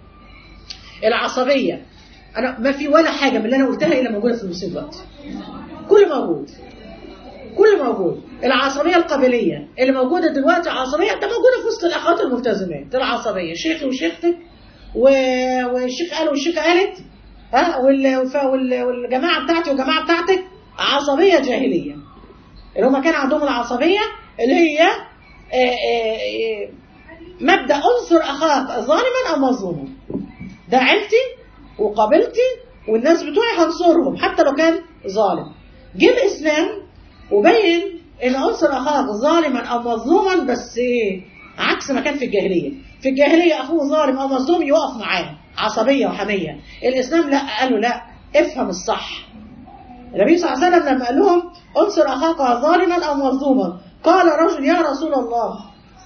العصبية انا ما في ولا حاجة من اللي انا قلتها الا موجودة في المسلمين دلوقتي كل موجود كل موجود العصبية القبلية اللي موجودة دلوقتي عصبية ده موجودة في وسط الأخوات الملتزمات العصبية شيخي وشيختك و... والشيخ قال والشيخ قالت ها وال... ف- وال... والجماعة بتاعتي والجماعة بتاعتك عصبية جاهلية اللي هم كان عندهم العصبية اللي هي آه، آه، آه، مبدأ انصر أخاك ظالما أو مظلوما ده عيلتي وقبيلتي والناس بتوعي هنصرهم حتى لو كان ظالم جه الإسلام وبين ان انصر اخاك ظالما او مظلوما بس ايه عكس ما كان في الجاهليه في الجاهليه اخوه ظالم او مظلوم يقف معاه عصبيه وحميه الاسلام لا قالوا لا افهم الصح النبي صلى الله عليه وسلم لما قال لهم انصر اخاك ظالما او مظلوما قال رجل يا رسول الله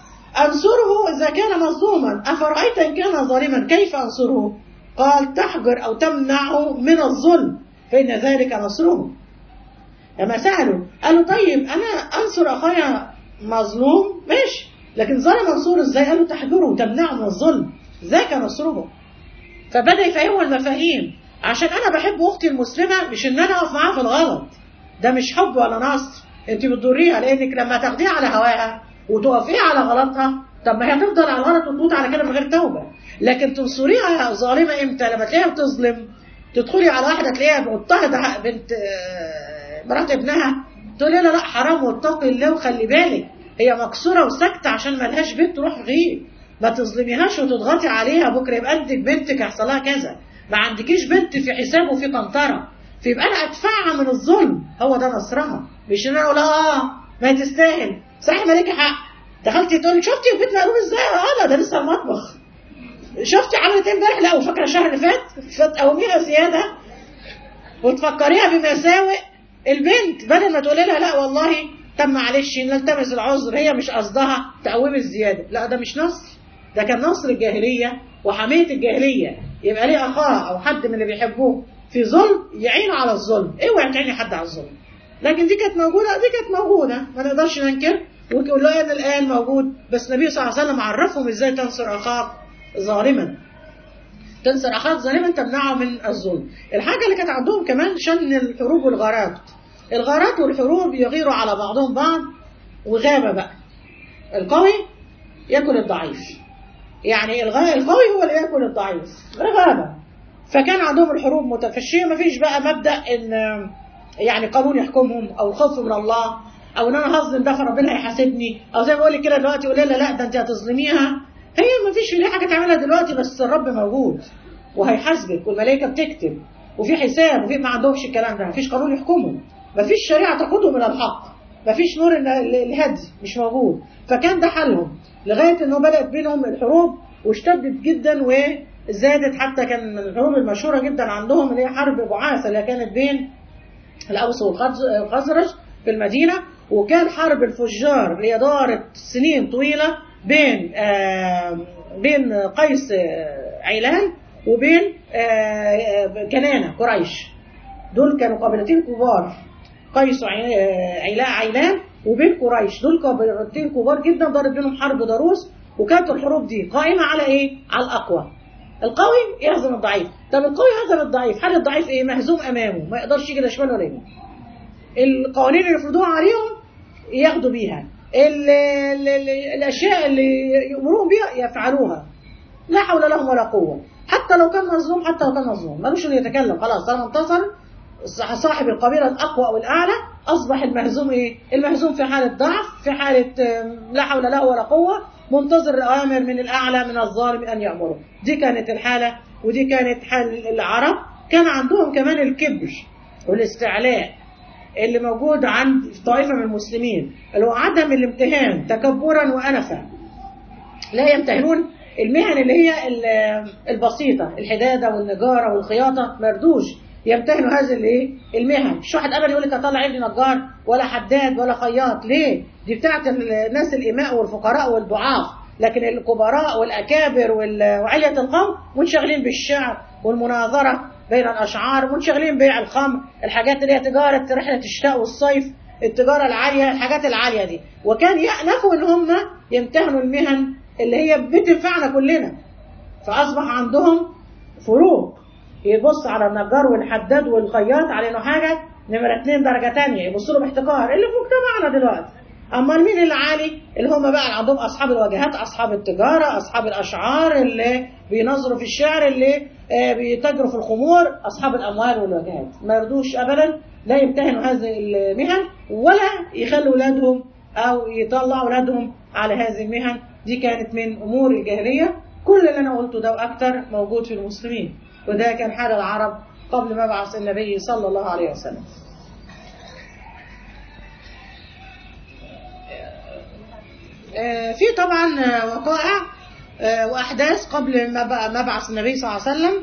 انصره اذا كان مظلوما افرايت ان كان ظالما كيف انصره قال تحجر او تمنعه من الظلم فان ذلك نصره لما سألوا قالوا طيب أنا أنصر أخايا مظلوم ماشي لكن ظالم أنصره إزاي قالوا تحجره وتمنعه من الظلم ذاك نصره فبدأ يفهموا المفاهيم عشان أنا بحب أختي المسلمة مش إن أنا أقف معاها في الغلط ده مش حب ولا نصر أنت بتضريها لأنك لما تاخديها على هواها وتقفيها على غلطها طب ما هي هتفضل على الغلط وتموت على كده من غير توبة لكن تنصريها ظالمة إمتى لما تلاقيها بتظلم تدخلي على واحدة تلاقيها مضطهدة بنت آه، مرات ابنها تقول لها لا حرام واتقي الله وخلي بالك هي مكسورة وساكتة عشان ملهاش بنت تروح غير ما تظلميهاش وتضغطي عليها بكرة يبقى عندك بنتك يحصل لها كذا ما عندكيش بنت في حساب وفي قنطرة فيبقى انا ادفعها من الظلم هو ده نصرها مش ان انا اقول اه ما هي تستاهل صحيح مالك حق دخلتي تقولي شفتي البيت مقلوب ازاي اه لا ده لسه المطبخ شفتي عملت ايه امبارح لا وفاكره الشهر اللي فات فتقوميها زياده وتفكريها بمساوئ البنت بدل ما تقولي لها لا والله طب معلش نلتمس العذر هي مش قصدها تقومي الزياده لا ده مش نصر ده كان نصر الجاهليه وحميه الجاهليه يبقى ليه اخاه او حد من اللي بيحبوه في ظلم يعينه على الظلم اوعي تعيني حد على الظلم لكن دي كانت موجوده دي كانت موجوده ما نقدرش ننكر ويقول له ان الان موجود بس النبي صلى الله عليه وسلم عرفهم ازاي تنصر اخاك ظالما تنصر اخاك ظالما تمنعه من الظلم الحاجه اللي كانت عندهم كمان شن الحروب والغارات الغارات والحروب يغيروا على بعضهم بعض وغابه بقى القوي ياكل الضعيف يعني الغ- القوي هو اللي ياكل الضعيف غابه فكان عندهم الحروب متفشيه ما فيش بقى مبدا ان يعني قانون يحكمهم او الخوف من الله او ان انا هظلم ده فربنا هيحاسبني او زي ما بقول لك كده دلوقتي يقول لها لا ده انت هتظلميها هي ما فيش ليه حاجه تعملها دلوقتي بس الرب موجود وهيحاسبك والملائكه بتكتب وفي حساب وفي ما عندهمش الكلام ده مفيش قانون يحكمهم مفيش شريعه تقودهم الى الحق مفيش نور الهدي مش موجود فكان ده حلهم لغايه انه بدات بينهم الحروب واشتدت جدا وزادت حتى كان من الحروب المشهوره جدا عندهم اللي هي حرب بعاثه اللي كانت بين الاوس والخزرج في المدينه وكان حرب الفجار اللي هي دارت سنين طويله بين آه بين قيس عيلان وبين آه كنانه قريش دول كانوا قبيلتين كبار قيس عيلاء عيلان وبين قريش دول قبيلتين كبار جدا دارت بينهم حرب ضروس وكانت الحروب دي قائمه على ايه؟ على الاقوى القوي يهزم الضعيف طب القوي هزم الضعيف حال الضعيف ايه مهزوم امامه ما يقدرش يجي لا شمال ولا يمين القوانين اللي يفرضوها عليهم ياخدوا بيها ال ال ال الاشياء اللي يامروهم بيها يفعلوها لا حول لهم ولا قوه حتى لو كان مظلوم حتى لو كان مظلوم ملوش انه يتكلم خلاص طالما انتصر صاحب القبيله الاقوى او الاعلى اصبح المهزوم ايه المهزوم في حاله ضعف في حاله لا حول له ولا قوه منتظر الأوامر من الأعلى من الظالم أن يأمره دي كانت الحالة ودي كانت حال العرب كان عندهم كمان الكبر والاستعلاء اللي موجود عند طائفة من المسلمين اللي هو عدم الامتهان تكبرا وأنفا لا يمتهنون المهن اللي هي البسيطة الحدادة والنجارة والخياطة مردوش يمتهنوا هذه الايه المهن مش واحد ابدا يقول لك اطلع ابني نجار ولا حداد ولا خياط ليه دي بتاعت الناس الاماء والفقراء والضعاف لكن الكبراء والاكابر وعليه القوم منشغلين بالشعر والمناظره بين الاشعار منشغلين بيع الخمر الحاجات اللي هي تجاره رحله الشتاء والصيف التجاره العاليه الحاجات العاليه دي وكان يأنفوا ان هم يمتهنوا المهن اللي هي بتنفعنا كلنا فاصبح عندهم فروق يبص على النجار والحداد والخياط على انه حاجه نمره اتنين درجه تانية يبص له باحتقار اللي في مجتمعنا دلوقتي اما مين العالي اللي هم بقى اللي عندهم اصحاب الواجهات اصحاب التجاره اصحاب الاشعار اللي بينظروا في الشعر اللي بيتاجروا في الخمور اصحاب الاموال والواجهات ما يرضوش ابدا لا يمتهنوا هذه المهن ولا يخلوا اولادهم او يطلعوا اولادهم على هذه المهن دي كانت من امور الجاهليه كل اللي انا قلته ده واكثر موجود في المسلمين وده كان حال العرب قبل مبعث النبي صلى الله عليه وسلم في طبعا وقائع وأحداث قبل مبعث النبي صلى الله عليه وسلم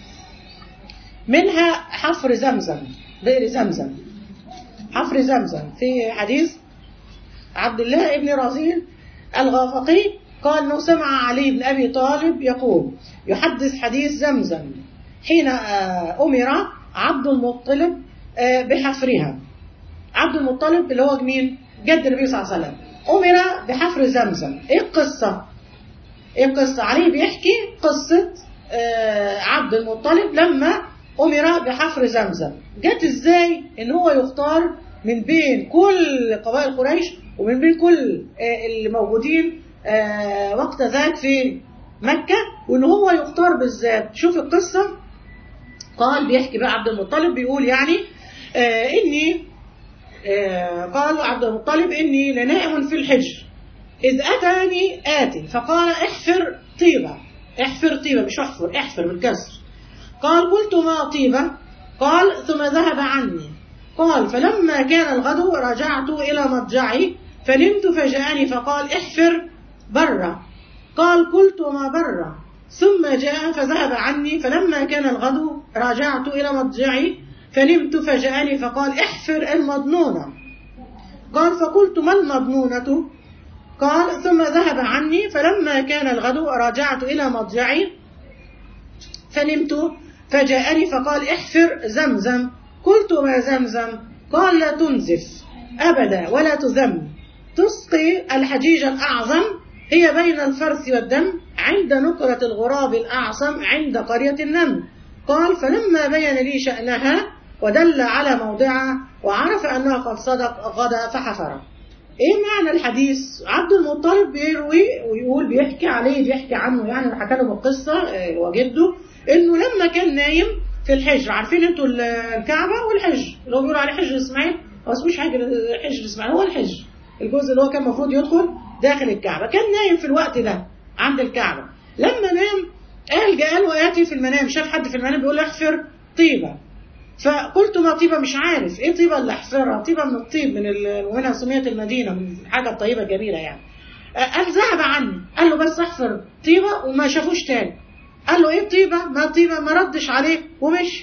منها حفر زمزم بئر زمزم حفر زمزم في حديث عبد الله بن رزين الغافقي قال انه سمع علي بن ابي طالب يقول يحدث حديث زمزم حين امر عبد المطلب بحفرها عبد المطلب اللي هو مين جد النبي صلى الله عليه وسلم امر بحفر زمزم ايه القصه ايه القصه علي بيحكي قصه عبد المطلب لما امر بحفر زمزم جت ازاي ان هو يختار من بين كل قبائل قريش ومن بين كل اللي موجودين آه وقت ذاك في مكة وإن هو يختار بالذات شوف القصة قال بيحكي بقى عبد المطلب بيقول يعني آه إني آه قال عبد المطلب إني لنائم في الحجر إذ أتاني آتي فقال احفر طيبة احفر طيبة مش احفر احفر بالكسر قال قلت ما طيبة قال ثم ذهب عني قال فلما كان الغد رجعت إلى مضجعي فنمت فجاءني فقال احفر برا قال قلت ما برا ثم جاء فذهب عني فلما كان الغد رجعت إلى مضجعي فنمت فجاءني فقال احفر المضنونة قال فقلت ما المضنونة قال ثم ذهب عني فلما كان الغد رجعت إلى مضجعي فنمت فجاءني فقال احفر زمزم قلت ما زمزم قال لا تنزف أبدا ولا تذم تسقي الحجيج الأعظم هي بين الفرث والدم عند نقرة الغراب الأعصم عند قرية النمل قال فلما بين لي شأنها ودل على موضعها وعرف أنها قد صدق غدا فحفر ايه معنى الحديث عبد المطلب بيروي ويقول بيحكي عليه بيحكي عنه يعني حكى لهم القصة وجده انه لما كان نايم في الحجر عارفين انتوا الكعبة والحجر اللي هو بيقولوا عليه حجر اسماعيل هو اسموش حجر حجر اسماعيل هو الحجر الجزء اللي هو كان المفروض يدخل داخل الكعبة كان نايم في الوقت ده عند الكعبة لما نام قال جاء له آتي في المنام شاف حد في المنام بيقول له احفر طيبة فقلت ما طيبة مش عارف ايه طيبة اللي احفرها طيبة من الطيب من ال... وهنا سميت المدينة من الحاجة الطيبة الجميلة يعني قال ذهب عني قال له بس احفر طيبة وما شافوش تاني قال له ايه طيبة ما طيبة ما ردش عليه ومشي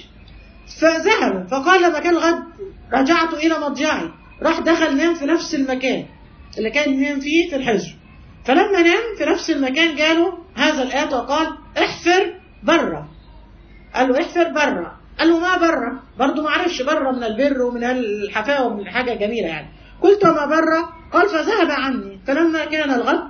فذهب فقال لما كان الغد رجعت إلى مضجعي راح دخل نام في نفس المكان اللي كان ينام فيه في الحجر فلما نام في نفس المكان جاله هذا الآت وقال احفر برا قال له احفر برا قال له ما برا برضه ما عرفش برا من البر ومن الحفاوة ومن حاجة جميلة يعني قلت ما برا قال فذهب عني فلما كان الغد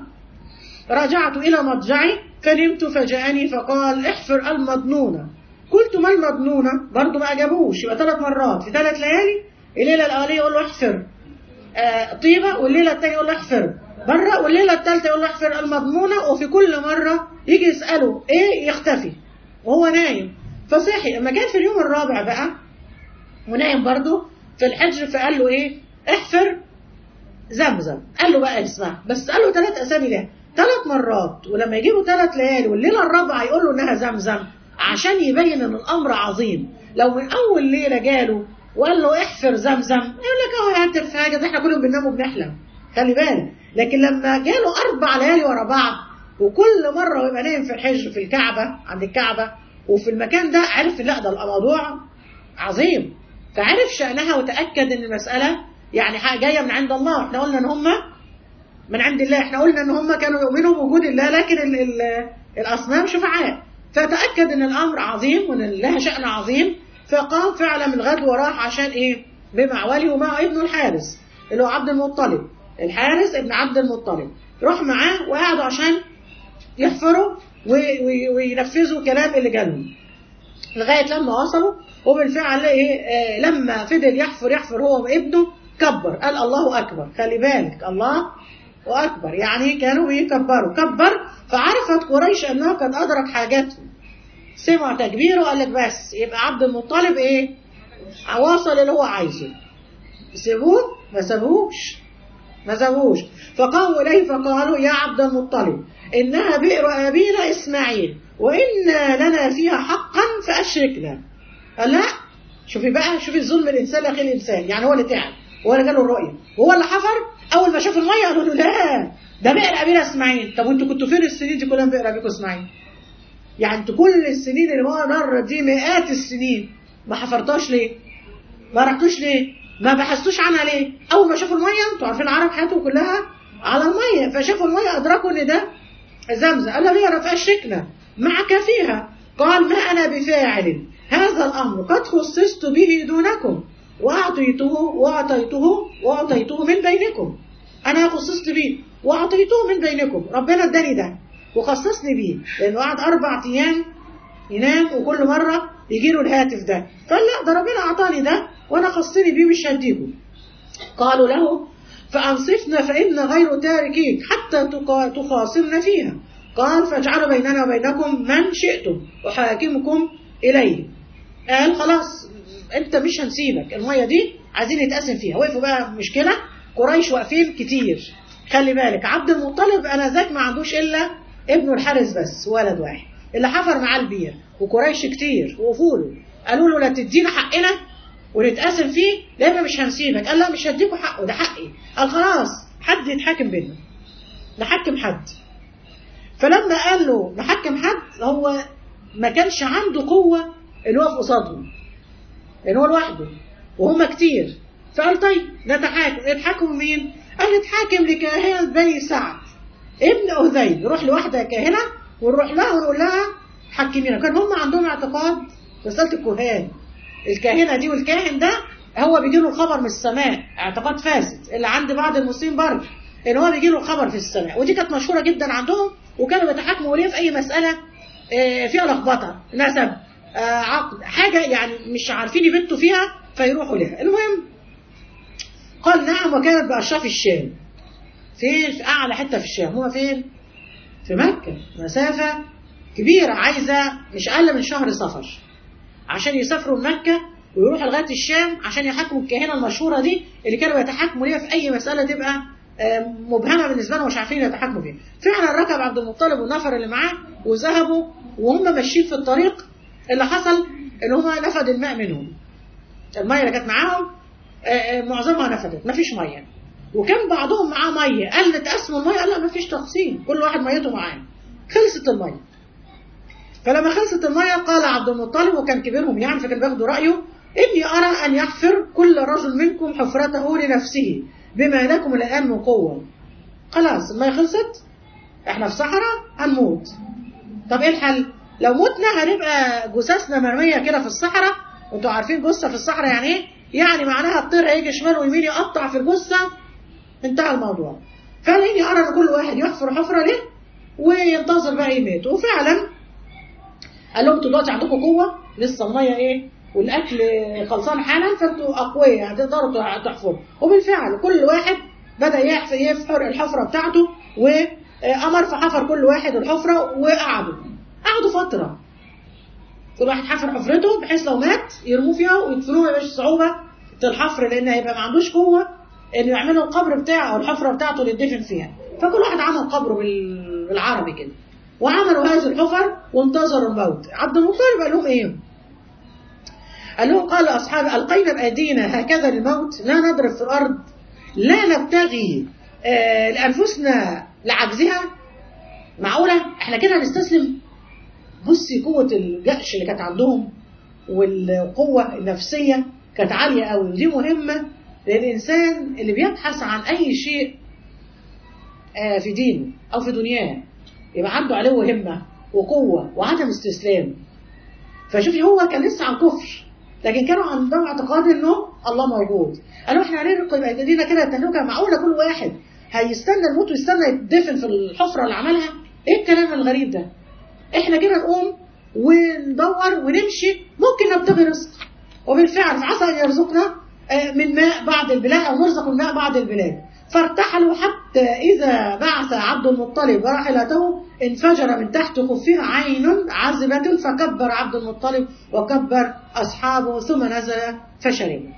رجعت إلى مضجعي فنمت فجاءني فقال احفر المضنونة قلت ما المضنونة برضه ما أجابوش يبقى ثلاث مرات في ثلاث ليالي الليلة الأولية يقول له احفر آه طيبة والليلة الثانية يقول له احفر برا والليلة الثالثة يقول له احفر المضمونة وفي كل مرة يجي يسأله ايه يختفي وهو نايم فصحي لما كان في اليوم الرابع بقى ونايم برضه في الحجر فقال له ايه احفر زمزم قال له بقى اسمع بس قال له ثلاث اسامي ليه ثلاث مرات ولما يجيبوا ثلاث ليالي والليلة الرابعة يقول له انها زمزم عشان يبين ان الامر عظيم لو من اول ليلة جاله وقال له احفر زمزم يقول لك اهو هات في حاجة ده احنا كلهم بننام وبنحلم خلي بالك لكن لما جاله اربع ليالي ورا بعض وكل مرة ويبقى نايم في الحجر في الكعبة عند الكعبة وفي المكان ده عرف لا ده الموضوع عظيم فعرف شأنها وتأكد ان المسألة يعني حاجة جاية من عند الله احنا قلنا ان هم من عند الله احنا قلنا ان هم كانوا يؤمنوا بوجود الله لكن ال ال الاصنام شفعاء فتأكد ان الامر عظيم وان لها شأن عظيم فقام فعلا من الغد وراح عشان ايه بمعولي ومع ابنه الحارس اللي هو عبد المطلب الحارس ابن عبد المطلب راح معاه وقعدوا عشان يحفروا وينفذوا كلام اللي جالهم لغاية لما وصلوا وبالفعل ايه آه لما فضل يحفر يحفر هو وابنه كبر قال الله أكبر خلي بالك الله وأكبر يعني كانوا بيكبروا كبر فعرفت قريش أنه قد أدرك حاجاتهم سمع تكبيره وقال لك بس يبقى عبد المطلب ايه واصل اللي هو عايزه سيبوه ما سابوش ما سابوش فقاموا إليه فقالوا يا عبد المطلب إنها بئر أبينا إسماعيل وإن لنا فيها حقا فأشركنا قال لا شوفي بقى شوفي الظلم الإنسان لأخي الإنسان يعني هو اللي تعب هو اللي جاله الرؤية وهو اللي حفر أول ما شاف المية قالوا له لا ده بئر أبينا إسماعيل طب وأنتوا كنتوا فين السنين دي كلها بئر أبيكم إسماعيل يعني انتوا كل السنين اللي هو مر دي مئات السنين ما حفرتوش ليه ما رحتوش ليه ما بحثتوش عنها ليه اول ما شافوا الميه انتوا عارفين العرب حياتهم كلها على الميه فشافوا الميه ادركوا ان ده زمزم قال له هي رفع الشكنة معك فيها قال ما انا بفاعل هذا الامر قد خصصت به دونكم واعطيته واعطيته واعطيته من بينكم انا خصصت به واعطيته من بينكم ربنا اداني ده وخصصني بيه لانه قعد اربع ايام ينام وكل مره يجي له الهاتف ده قال لا ده ربنا اعطاني ده وانا خصني بيه مش هديكم قالوا له فانصفنا فان غير تاركيك حتى تخاصمنا فيها قال فاجعلوا بيننا وبينكم من شئتم وحاكمكم اليه قال خلاص انت مش هنسيبك الميه دي عايزين نتقاسم فيها وقفوا بقى مشكله قريش واقفين كتير خلي بالك عبد المطلب انا ذاك ما عندوش الا ابنه الحارس بس ولد واحد اللي حفر معاه البير وقريش كتير وقفوا قالوا له لا تدينا حقنا ونتقاسم فيه لا مش هنسيبك قال لا مش هديكوا حقه ده حقي قال خلاص حد يتحاكم بينا نحكم حد فلما قال له نحكم حد هو ما كانش عنده قوة اللي هو في قصادهم لان هو لوحده وهم كتير فقال طيب نتحاكم يتحاكموا مين قال نتحاكم لكاهنة بني سعد ابن أذيل نروح لواحدة كاهنة ونروح لها ونقول لها حكمينا كان هم عندهم اعتقاد رسالة الكهان الكاهنة دي والكاهن ده هو بيجي له الخبر من السماء اعتقاد فاسد اللي عند بعض المسلمين برضه ان هو بيجي له الخبر في السماء ودي كانت مشهورة جدا عندهم وكانوا بيتحاكموا وليه في اي مسألة فيها لخبطة نسب عقد حاجة يعني مش عارفين يبتوا فيها فيروحوا لها المهم قال نعم وكانت بأشراف الشام فين في أعلى حتة في الشام هو فين في مكة مسافة كبيرة عايزة مش أقل من شهر سفر عشان يسافروا من مكة ويروحوا لغاية الشام عشان يحاكموا الكاهنة المشهورة دي اللي كانوا يتحاكموا ليها في أي مسألة تبقى مبهمة بالنسبة لهم مش عارفين يتحاكموا فيها فعلا ركب عبد المطلب والنفر اللي معاه وذهبوا وهم ماشيين في الطريق اللي حصل ان هم نفد الماء منهم الميه اللي كانت معاهم آه، آه، معظمها نفدت مفيش ميه وكان بعضهم معاه ميه قال نتقسموا الميه قال لا مفيش تقسيم كل واحد ميته معاه خلصت الميه فلما خلصت الميه قال عبد المطلب وكان كبيرهم يعني فكان بياخدوا رايه اني ارى ان يحفر كل رجل منكم حفرته لنفسه بما لكم الان من قوه خلاص الميه خلصت احنا في صحراء هنموت طب ايه الحل لو متنا هنبقى جثثنا مرميه كده في الصحراء وانتوا عارفين جثه في الصحراء يعني ايه يعني معناها الطير هيجي شمال ويمين يقطع في الجثه انتهى الموضوع فقال اني ارى ان كل واحد يحفر حفره له وينتظر بقى يموت وفعلا قال لهم انتوا دلوقتي عندكم قوه لسه الميه ايه والاكل خلصان حالا فانتوا اقوياء هتقدروا تحفروا وبالفعل كل واحد بدا يحفر يفحر الحفره بتاعته وامر فحفر كل واحد الحفره وقعدوا قعدوا فتره كل واحد حفر حفرته بحيث لو مات يرموه فيها ويدفنوه ما يبقاش صعوبه في الحفر لان هيبقى ما عندوش قوه انه يعملوا القبر بتاعه او الحفره بتاعته اللي يدفن فيها فكل واحد عمل قبره بال- بالعربي كده وعملوا هذه الحفر وانتظروا الموت عبد المطلب قال لهم ايه قال لهم قال اصحاب القينا بايدينا هكذا للموت لا نضرب في الارض لا نبتغي آه لانفسنا لعجزها معقوله احنا كده هنستسلم بصي قوه الجأش اللي كانت عندهم والقوه النفسيه كانت عاليه قوي ودي مهمه للانسان اللي بيبحث عن اي شيء آه في دينه او في دنياه يبقى عنده علو همه وقوه وعدم استسلام فشوفي هو كان لسه على الكفر لكن كانوا عندهم اعتقاد انه الله موجود قالوا احنا هنرق يبقى ايدينا كده التهلكه معقوله كل واحد هيستنى الموت ويستنى يدفن في الحفره اللي عملها ايه الكلام الغريب ده احنا كده نقوم وندور ونمشي ممكن نبتغي رزق وبالفعل فعسى ان يرزقنا آه، من ماء بعض البلاد او نرزق من ماء بعض البلاد فارتحلوا حتى اذا بعث عبد المطلب راحلته انفجر من تحت خفها عين عذبة فكبر عبد المطلب وكبر اصحابه ثم نزل فشربوا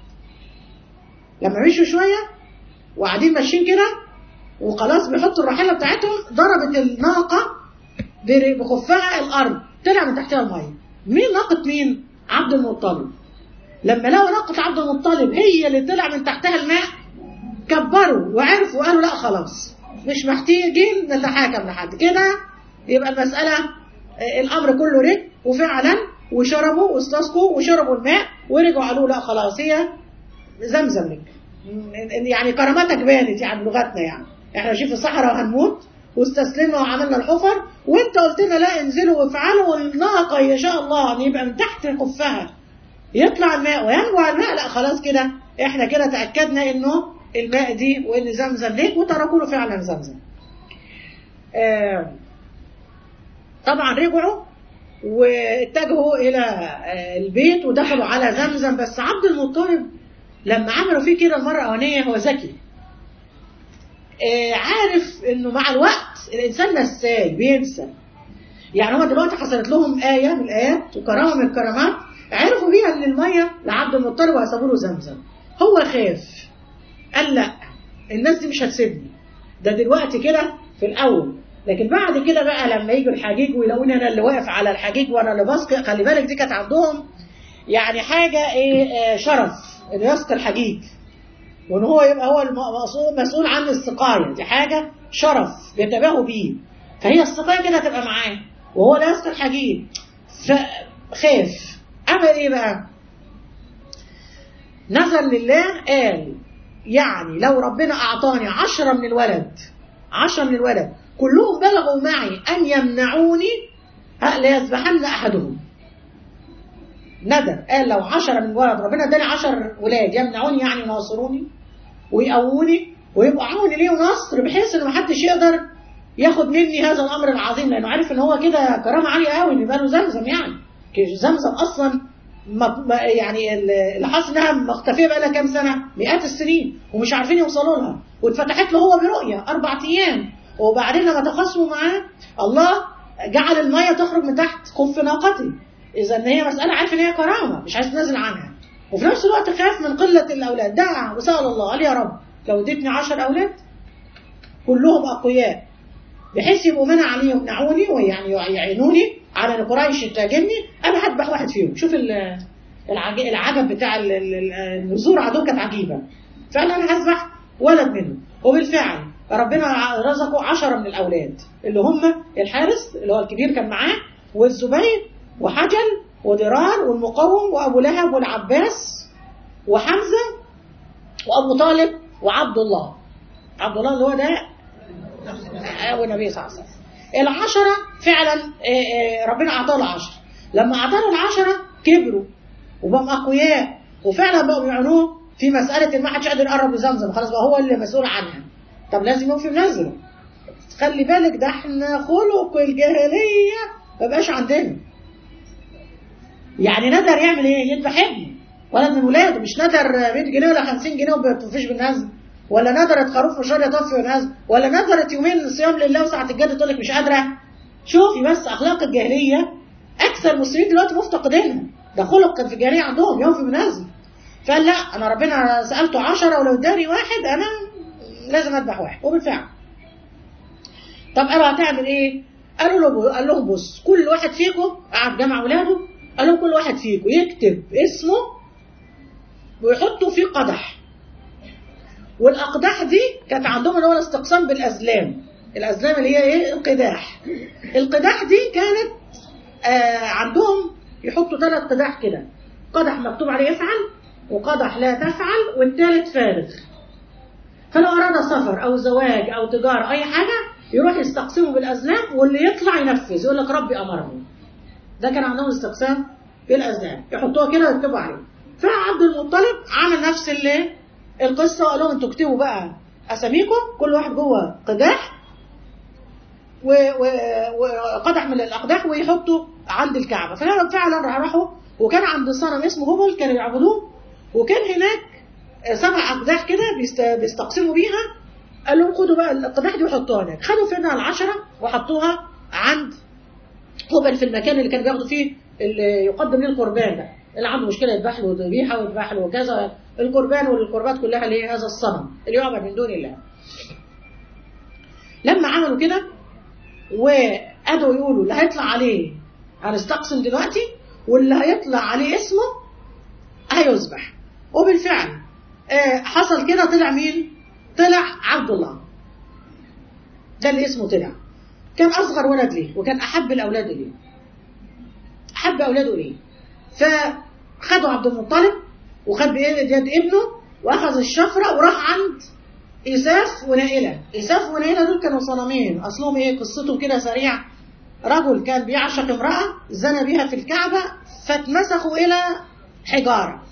لما مشوا شويه وقاعدين ماشيين كده وخلاص بيحطوا الراحله بتاعتهم ضربت الناقه بر- بخفها الارض طلع من تحتها الميه مين ناقه مين عبد المطلب لما لقوا ناقه عبد المطلب هي اللي طلع من تحتها الماء كبروا وعرفوا وقالوا لا خلاص مش محتاجين نتحاكم لحد كده يبقى المساله آه، الامر كله رجع وفعلا وشربوا واستسقوا وشربوا الماء ورجعوا قالوا لا خلاص هي زمزم لك يعني كرامتك بانت يعني بلغتنا يعني احنا ماشيين في الصحراء وهنموت واستسلمنا وعملنا الحفر وانت قلت لنا لا انزلوا وافعلوا والناقه ان شاء الله ان يبقى من تحت خفها يطلع الماء وينبع الماء لا خلاص كده احنا كده تاكدنا انه الماء دي وان زمزم ليك وتركوا له فعلا زمزم. آه طبعا رجعوا واتجهوا الى آه، البيت ودخلوا على زمزم بس عبد المطلب لما عملوا فيه كده المره الاولانيه هو ذكي آه، عارف انه مع الوقت الانسان نساي بينسى يعني هو دلوقتي حصلت لهم ايه من الايات وكرامه من الكرامات عرفوا بيها ان الميه لعبد المطلب وهيسابوا له زمزم هو خاف قال لا الناس دي مش هتسيبني ده دلوقتي كده في الاول لكن بعد كده بقى لما يجوا الحجيج ويلاقوني انا اللي واقف على الحجيج وانا اللي بسقي خلي بالك دي كانت عندهم يعني حاجه ايه آه، شرف انه يسقي الحجيج وان هو يبقى هو المسؤول مسؤول عن السقايه دي حاجه شرف بيتباهوا بيه فهي السقايه كده تبقى معاه وهو لا يسقي الحجيج فخاف عمل ايه بقى؟ نزل لله قال يعني لو ربنا أعطاني عشرة من الولد عشرة من الولد كلهم بلغوا معي أن يمنعوني ها، ليذبحن أحدهم ندر قال لو عشرة من الولد ربنا اداني عشر ولاد يمنعوني يعني يناصروني ويقووني ويبقوا عوني ليه ونصر بحيث ان محدش يقدر ياخد مني هذا الامر العظيم لانه عارف ان هو كده كرامه عاليه قوي ان يبقى له زمزم يعني زمزم اصلا ما ما- يعني اللي حصل انها مختفيه بقى لها كام سنه مئات السنين ومش عارفين يوصلوا لها واتفتحت له هو برؤيه اربع ايام وبعدين لما تخاصموا معاه الله جعل الميه تخرج من تحت خف ناقته اذا ان هي مساله عارف ان هي كرامه مش عايز تنزل عنها وفي نفس الوقت خاف من قله الاولاد دعا وسال الله قال يا رب لو اديتني عشر اولاد كلهم اقوياء بحيث يبقوا منع عليهم يمنعوني ويعني يعينوني على ان قريش تهاجمني انا هذبح واحد فيهم شوف ال- العج- العجب بتاع ال- ال- ال- النزور عدو كانت عجيبه فقال انا هذبح ولد منهم وبالفعل ربنا رزقه عشرة من الأولاد اللي هم الحارس اللي هو الكبير كان معاه والزبير وحجل ودرار والمقوم وأبو لهب والعباس وحمزة وأبو طالب وعبد الله عبد الله اللي هو ده أبو النبي صلى الله عليه وسلم العشرة فعلا آه، آه، ربنا أعطاه العشرة لما أعطاه العشرة كبروا وبقوا أقوياء وفعلا بقوا بيعانوه في مسألة إن ما حدش قادر يقرب لزمزم خلاص بقى هو اللي مسؤول عنها طب لازم يقوم في منزله خلي بالك ده احنا خلق الجاهلية ما بقاش عندنا يعني ندر يعمل ايه يذبح ابنه ولد من ولاده مش ندر 100 جنيه ولا 50 جنيه وما بتوفيش بالنزل ولا ندرت خروف في شهر يطفي بالنزل ولا ندرت يومين صيام لله وساعة الجد تقول لك مش قادرة شوفي بس اخلاق الجاهلية اكثر المسلمين دلوقتي مفتقدينها ده خلق كان في الجاهلية عندهم يوم في منزل فقال لا انا ربنا سالته عشرة ولو اداني واحد انا لازم اذبح واحد وبالفعل طب قالوا هتعمل ايه قالوا له قال لهم بص كل واحد فيكم قعد جمع اولاده قال لهم كل واحد فيكم يكتب اسمه ويحطه في قدح والاقداح دي كانت عندهم اللي هو الاستقسام بالازلام الازلام اللي هي ايه القداح القداح دي كانت آه عندهم يحطوا ثلاث قداح كده قدح مكتوب عليه افعل وقدح لا تفعل والثالث فارغ فلو أراد سفر أو زواج أو تجارة أي حاجة يروح يستقسمه بالأزلام واللي يطلع ينفذ يقول لك ربي أمرني ده كان عندهم استقسام بالأزلام يحطوها كده ويكتبوا عليه فعبد المطلب عمل نفس اللي القصة وقال لهم انتوا اكتبوا بقى أساميكم كل واحد جوه قداح و- و- وقدح من الأقداح ويحطوا عند الكعبة ففعلا فعلا راحوا وكان عند صنم اسمه هبل كانوا يعبدوه وكان هناك سبع أقداح كده بيست- بيستقسموا بيها قال لهم خدوا بقى الأقداح دي وحطوها هناك خدوا فينا العشرة وحطوها عند هبل في المكان اللي كان بياخدوا فيه اللي يقدم ليه القربان ده اللي عنده مشكلة يذبح له ذبيحة ويذبح له كذا القربان والقربات كلها اللي هي هذا الصنم اللي يعبد من دون الله لما عملوا كده وقعدوا يقولوا اللي هيطلع عليه هنستقسم دلوقتي واللي هيطلع عليه اسمه هيذبح وبالفعل آه، حصل كده طلع مين طلع عبد الله ده اللي اسمه طلع كان اصغر ولد ليه وكان احب الاولاد ليه احب اولاده ليه فخدوا عبد المطلب وخد بيد ابنه واخذ الشفره وراح عند إساف ونائلة إساف ونائلة دول كانوا صنمين أصلهم إيه قصتهم كده سريع رجل كان بيعشق امرأة زنى بها في الكعبة فاتمسخوا إلى حجارة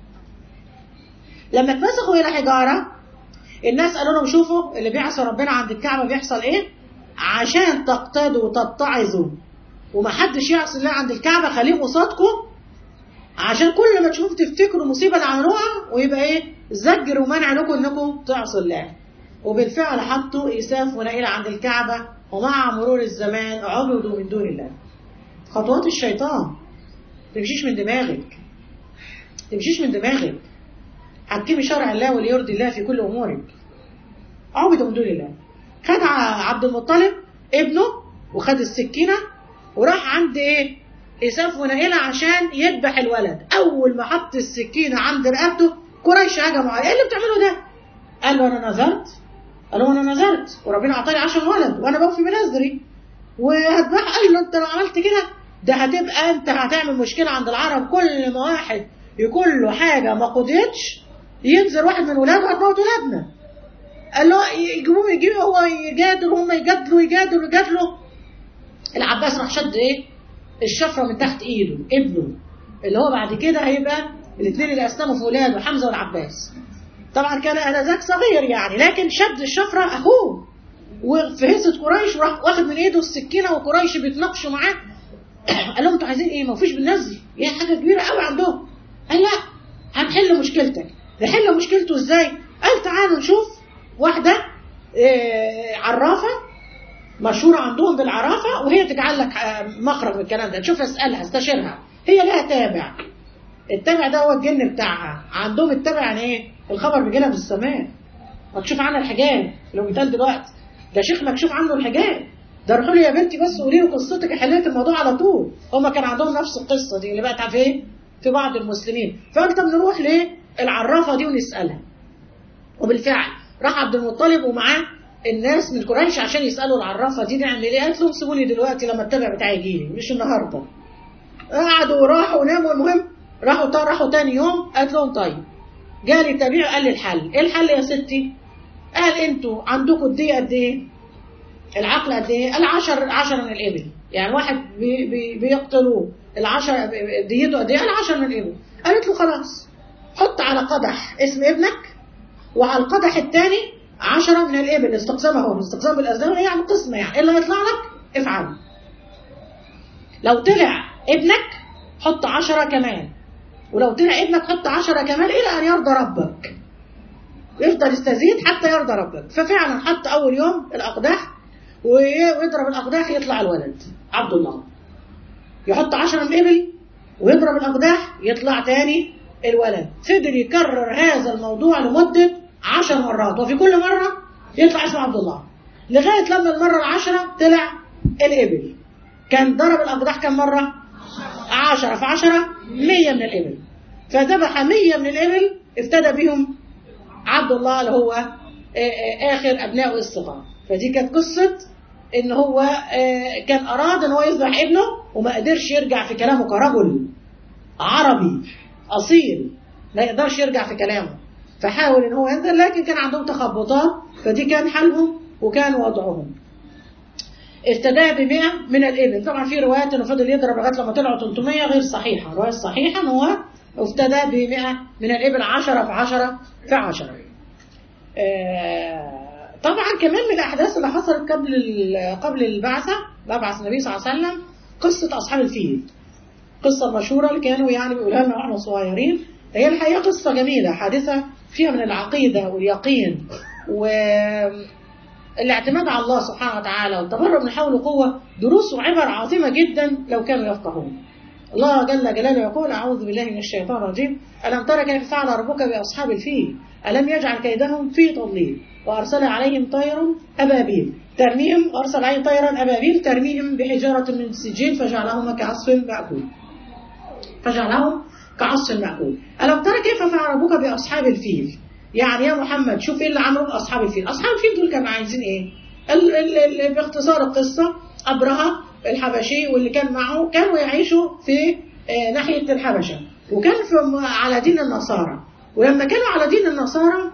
لما اتمسخوا إلى حجارة الناس قالوا لهم شوفوا اللي بيعصى ربنا عند الكعبة بيحصل إيه عشان تقتدوا وتتعظوا ومحدش يعصي الله عند الكعبة خليه قصادكم عشان كل ما تشوفوا تفتكروا مصيبة اللي عملوها ويبقى ايه زجر ومنع لكم انكم تعصوا الله وبالفعل حطوا إساف ونائلة عند الكعبة ومع مرور الزمان عبدوا من دون الله خطوات الشيطان تمشيش من دماغك تمشيش من دماغك حكمي شرع الله وليرضي الله في كل أمورك عبدوا من دون الله خد عبد المطلب ابنه وخد السكينة وراح عند ايه إساف ونائلة عشان يذبح الولد أول ما حط السكينة عند رقبته قريش هجموا عليه إيه اللي بتعمله ده؟ قال له أنا نذرت قال له أنا نذرت وربنا أعطاني عشان ولد وأنا بوفي بنذري وهذبح قال له أنت لو عملت كده ده هتبقى أنت هتعمل مشكلة عند العرب كل ما واحد يكون له حاجة ما قضيتش ينزل واحد من ولاده هتموت ولادنا قال له يجيبوه يجيبوا هو يجادل وهم يجادلوا يجادلوا يجادلوا العباس راح شد ايه الشفره من تحت ايده ابنه اللي هو بعد كده هيبقى الاثنين اللي اسلموا في ولاده حمزه والعباس طبعا كان انذاك صغير يعني لكن شد الشفره اخوه وفي هزه قريش وراح واخد من ايده السكينه وقريش بيتناقشوا معاه قال لهم انتوا عايزين ايه ما فيش بالنزل ايه حاجه كبيره قوي عندهم قال لا هنحل مشكلتك نحل مشكلته ازاي قال تعالوا نشوف واحده إيه عرافه مشهورة عندهم بالعرافة وهي تجعل لك مخرج من الكلام ده تشوف اسألها استشيرها هي لها تابع التابع ده هو الجن بتاعها عندهم التابع يعني ايه الخبر بيجي لها من السماء مكشوف عنها الحجاب لو بيتقال دلوقتي ده شيخ مكشوف عنه الحجاب ده روحوا لي يا بنتي بس قولي له قصتك حليت الموضوع على طول هما كان عندهم نفس القصه دي اللي بقت في في بعض المسلمين فقلت نروح للعرافه دي ونسالها وبالفعل راح عبد المطلب ومعاه الناس من قريش عشان يسالوا العرافه دي نعمل ايه قالت لهم سيبوني دلوقتي لما التابع بتاعي يجي لي مش النهارده قعدوا وراحوا وناموا المهم راحوا راحوا تاني يوم قالت لهم طيب جالي التابع قال لي الحل ايه الحل يا ستي قال انتوا عندكم الدقيقه قد ايه العقل قد ايه قال 10 10 من الابل يعني واحد بي بي بيقتلوه العشرة ديته قد ايه قال 10 من الابل قالت له خلاص حط على قدح اسم ابنك وعلى القدح الثاني 10 من الابل استقسمهم استقسام بالازلام يعني قسمه يعني اللي هيطلع لك افعل لو طلع ابنك حط 10 كمان ولو طلع ابنك حط 10 كمان الى ان يرضى ربك يفضل يستزيد حتى يرضى ربك ففعلا حط اول يوم الاقداح ويضرب الاقداح يطلع الولد عبد الله يحط 10 من الابل ويضرب الاقداح يطلع تاني الولد فضل يكرر هذا الموضوع لمده 10 مرات وفي كل مره يطلع اسمه عبد الله لغايه لما المره العشره طلع الابل كان ضرب الاقداح كم مره 10 في 10 100 من الابل فذبح 100 من الابل افتدى بهم عبد الله اللي هو اخر ابنائه الصغار فدي كانت قصه ان هو كان اراد ان هو يذبح ابنه وما قدرش يرجع في كلامه كرجل عربي اصيل ما يقدرش يرجع في كلامه فحاول ان هو ينزل لكن كان عندهم تخبطات فدي كان حالهم وكان وضعهم افتدى ب 100 من الابل طبعا في روايات انه فضل يضرب لغايه لما طلعوا 300 غير صحيحه الروايه الصحيحه ان هو افتدى ب 100 من الابل 10 في 10 في 10 آه طبعا كمان من الاحداث اللي حصلت قبل قبل البعثه مبعث النبي صلى الله عليه وسلم قصه اصحاب الفيل القصه المشهوره اللي كانوا يعني بيقولها لنا واحنا صغيرين هي الحقيقه قصه جميله حادثه فيها من العقيده واليقين والاعتماد على الله سبحانه وتعالى والتبرع من حول وقوه دروس وعبر عظيمه جدا لو كانوا يفقهون الله جل جلاله يقول أعوذ بالله من الشيطان الرجيم ألم ترى كيف فعل ربك بأصحاب الفيل ألم يجعل كيدهم في تضليل وأرسل عليهم طير أبابيل ترميهم وأرسل عليهم طيرا أبابيل ترميهم بحجارة من سجيل فجعلهم كعصف مأكول فجعلهم كعصف مأكول ألم ترى كيف فعل ربك بأصحاب الفيل يعني يا محمد شوف ايه اللي عملوا بأصحاب الفيل أصحاب الفيل دول كانوا عايزين ايه ال ال ال باختصار القصة أبرهة الحبشي واللي كان معه كانوا يعيشوا في ناحية الحبشة وكان في على دين النصارى ولما كانوا على دين النصارى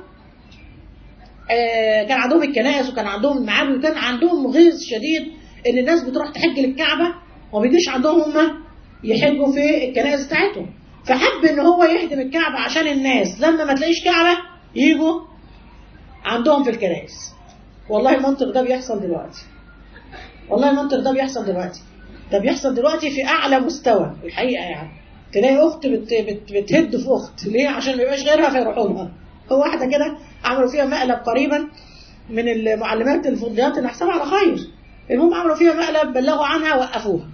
كان عندهم الكنائس وكان عندهم المعابد وكان عندهم غيظ شديد ان الناس بتروح تحج للكعبة وما بيجيش عندهم هم يحجوا في الكنائس بتاعتهم فحب ان هو يهدم الكعبة عشان الناس لما ما تلاقيش كعبة يجوا عندهم في الكنائس والله المنطق ده بيحصل دلوقتي والله المنطق ده بيحصل دلوقتي ده بيحصل دلوقتي في اعلى مستوى الحقيقه يعني تلاقي اخت بت بت بتهد في اخت ليه عشان ما يبقاش غيرها فيروحوا لها هو واحده كده عملوا فيها مقلب قريبا من المعلمات الفضيات اللي حسابها على خير المهم عملوا فيها مقلب بلغوا عنها وقفوها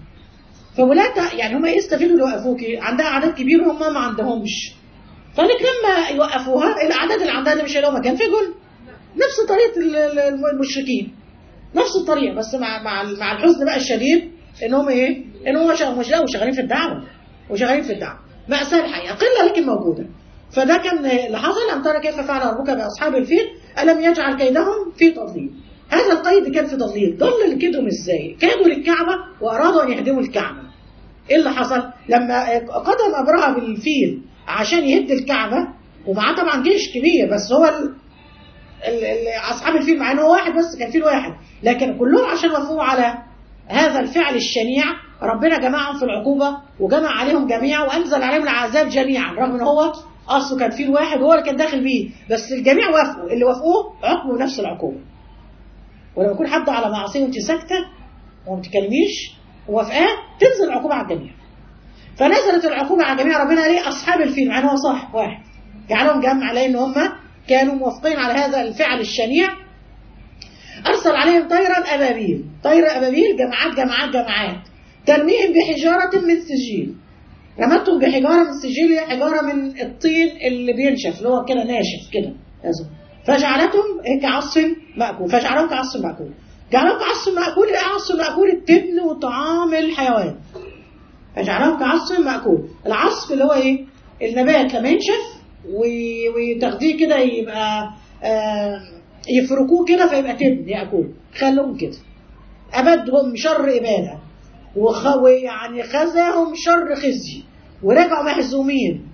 فولاد يعني هم يستفيدوا اللي وقفوكي عندها عدد كبير وهم ما عندهمش فلك لما يوقفوها الاعداد اللي عندها دي مش هيلاقوا مكان في جول نفس طريقه المشركين نفس الطريقه بس مع مع مع الحزن بقى الشديد ان هم ايه؟ ان هم مش لا وشغالين في الدعوه وشغالين في الدعوه مأساة الحقيقه قله لكن موجوده فده كان اللي حصل أم ترى كيف فعل ربك بأصحاب الفيل ألم يجعل كيدهم في تضليل هذا القيد كان في تضليل ضل كيدهم ازاي كادوا للكعبة وأرادوا أن يهدموا الكعبة ايه اللي حصل لما قدم أبرهة بالفيل عشان يهد الكعبة ومعاه طبعا جيش كبير بس هو ال... ال... ال... أصحاب الفيل مع أنه واحد بس كان فيل واحد لكن كلهم عشان وافقوا على هذا الفعل الشنيع ربنا جمعهم في العقوبة وجمع عليهم جميعا وأنزل عليهم العذاب جميعا رغم أن هو أصله كان فيل واحد وهو اللي كان داخل بيه بس الجميع وافقوا اللي وافقوه عقبوا بنفس العقوبة ولما يكون حد على معصية وانت ساكتة وما بتكلميش ووافقاه تنزل العقوبة على الجميع فنزلت العقوبة على الجميع ربنا ليه أصحاب الفيل مع أنه صح واحد جعلهم جمع عليه أن هم كانوا موافقين على هذا الفعل الشنيع أرسل عليهم طيرا أبابيل طير أبابيل جماعات جماعات جماعات ترميهم بحجارة من سجيل رمتهم بحجارة من سجيل هي حجارة من الطين اللي بينشف اللي هو كده ناشف كده فجعلتهم كعصف مأكول فجعلهم كعصف مأكول جعلهم كعصف مأكول عصف مأكول التبن وطعام الحيوان فجعلهم كعصف مأكول العصف اللي هو ايه النبات لما ينشف وي- وتاخديه كده يبقى آه، يفركوه كده فيبقى تبن يأكل خلوهم كده أبدهم شر إبادة وخ... ويعني خزاهم شر خزي ورجعوا مهزومين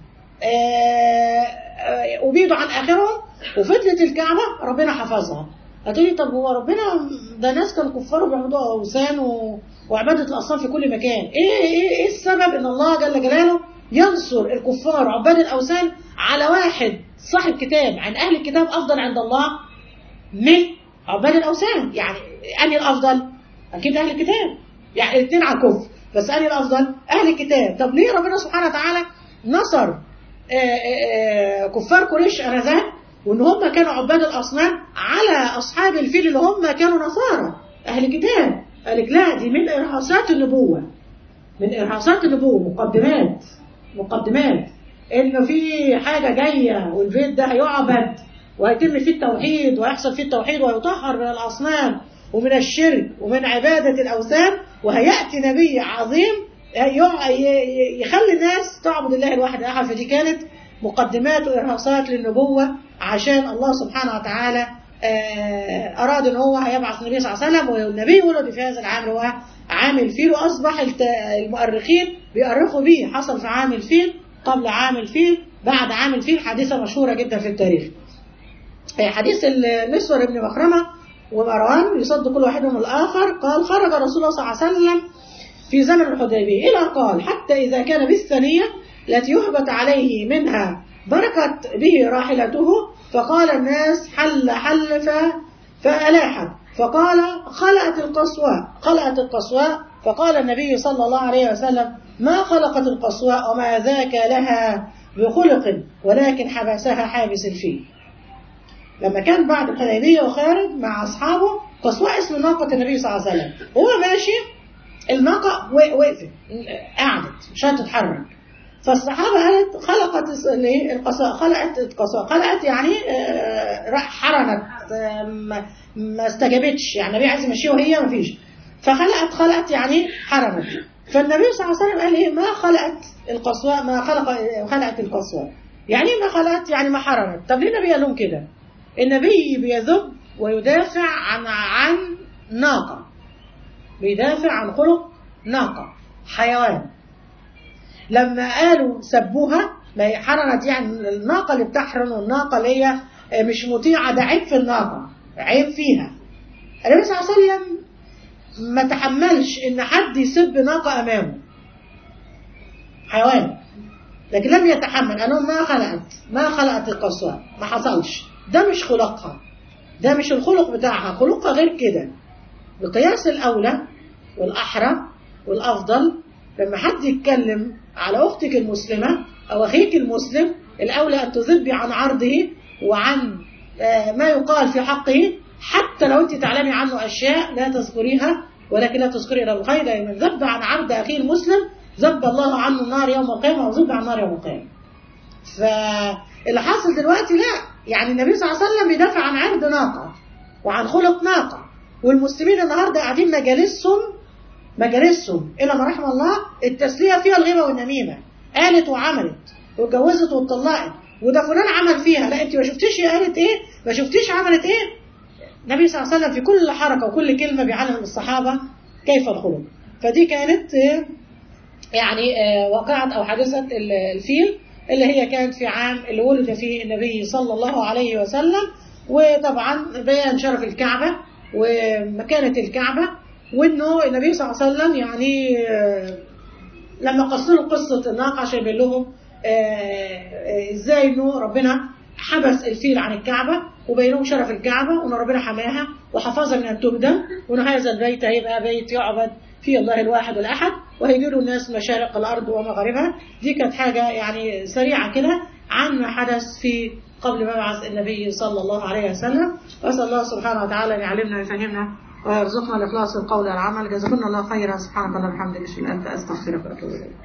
آه، آه، وبيدوا عن آخرهم وفتنة الكعبة ربنا حفظها هتقولي طب هو ربنا ده ناس كانوا كفار وبيعبدوا أوثان و... وعبادة الأصنام في كل مكان إيه, إيه, إيه السبب إن الله جل جلاله ينصر الكفار وعباد الأوثان على واحد صاحب كتاب عن أهل الكتاب أفضل عند الله من عباد الأوثان يعني أنهي الأفضل؟ أكيد أهل الكتاب يعني الاثنين على الكفر بس أنهي الأفضل؟ أهل الكتاب طب ليه ربنا سبحانه وتعالى نصر آه، آه، آه، كفار قريش آنذاك وإن هم كانوا عباد الأصنام على أصحاب الفيل اللي هم كانوا نصارى أهل الكتاب قال لك لا دي من إرهاصات النبوة من إرهاصات النبوة مقدمات مقدمات إنه في حاجة جاية والبيت ده هيعبد وهيتم فيه التوحيد ويحصل فيه التوحيد ويطهر من الأصنام ومن الشرك ومن عبادة الأوثان وهيأتي نبي عظيم يع- ي- يخلي الناس تعبد الله الواحد الأحد فدي كانت مقدمات وإرهاصات للنبوة عشان الله سبحانه وتعالى آه، أراد أن هو هيبعث النبي صلى الله عليه وسلم والنبي ولد في هذا العام اللي هو عام الفيل وأصبح الت- المؤرخين بيؤرخوا به حصل في عام الفيل قبل عام الفيل بعد عام الفيل حادثة مشهورة جدا في التاريخ آه، حديث المسور بن مخرمة ومروان يصد كل واحد من الآخر قال خرج رسول الله صلى الله عليه وسلم في زمن الحديبية إلى قال حتى إذا كان بالثانية التي يهبط عليه منها بركت به راحلته فقال الناس حل حل ف... فألاحت فقال خلأت القصواء خلأت القصواء فقال النبي صلى الله عليه وسلم ما خلقت القصواء وما ذاك لها بخلق ولكن حبسها حابس الفيل لما كان بعد الحديبية وخارج مع أصحابه قصواء اسم ناقة النبي صلى الله عليه وسلم وهو ماشي الناقة و- وقفت قعدت مش هتتحرك فالصحابة قالت خلقت الس- الايه القصاء خلقت القصاء خلقت يعني آه، راح حرنت آه، ما- ما استجابتش يعني النبي عايز يمشيها وهي ما فيش فخلقت خلقت يعني حرنت فالنبي صلى الله عليه وسلم قال ايه ما خلقت القصواء ما خلق خلقت القصواء يعني إيه ما خلقت يعني ما حرنت طب ليه النبي قال لهم كده النبي بيذب ويدافع عن عن ناقة بيدافع عن خلق ناقة حيوان لما قالوا سبوها ما هي حرنت يعني الناقة اللي بتحرن والناقة اللي هي مش مطيعة ده عيب في الناقة عيب فيها النبي صلى الله عليه وسلم ما تحملش ان حد يسب ناقة امامه حيوان لكن لم يتحمل انه ما خلقت ما خلقت القصوى ما حصلش ده مش خلقها ده مش الخلق بتاعها خلقها غير كده بقياس الاولى والاحرى والافضل لما حد يتكلم على اختك المسلمه او اخيك المسلم الاولى ان تذبي عن عرضه وعن آه، ما يقال في حقه حتى لو انت تعلمي عنه اشياء لا تذكريها ولكن لا تذكري الا الخير لان من ذب عن عرض اخيه المسلم ذب الله عنه النار يوم القيامه وذب عن النار يوم القيامه. فاللي حاصل دلوقتي لا يعني النبي صلى الله عليه وسلم بيدافع عن عرض ناقه وعن خلق ناقه والمسلمين النهارده قاعدين مجالسهم مجالسهم الا ما رحم الله التسليه فيها الغيبه والنميمه قالت وعملت واتجوزت واتطلقت وده فلان عمل فيها لا انت ما شفتيش هي قالت ايه ما شفتيش عملت ايه النبي صلى الله عليه وسلم في كل حركه وكل كلمه بيعلم الصحابه كيف الخلق فدي كانت آه، يعني آه، واقعة أو حادثة ال- الفيل اللي هي كانت في عام اللي ولد فيه النبي صلى الله عليه وسلم وطبعا بيان شرف الكعبة ومكانة الكعبة وانه النبي صلى الله عليه وسلم يعني آه، لما قصروا قصة الناقة عشان يبين لهم آه، آه، ازاي انه ربنا حبس الفيل عن الكعبة وبين لهم شرف الكعبة وان ربنا حماها وحفظها من ان تهدم وان هذا البيت هيبقى بيت يعبد فيه الله الواحد الاحد وهيجي له الناس مشارق الارض ومغاربها دي كانت حاجة يعني سريعة كده عن ما حدث في قبل مبعث النبي صلى الله عليه وسلم واسال الله سبحانه وتعالى ان يعلمنا ويفهمنا ويرزقنا الاخلاص في القول والعمل جزاكم الله خيرا سبحانك اللهم وبحمدك اشهد ان لا اله الا انت استغفرك واتوب اليك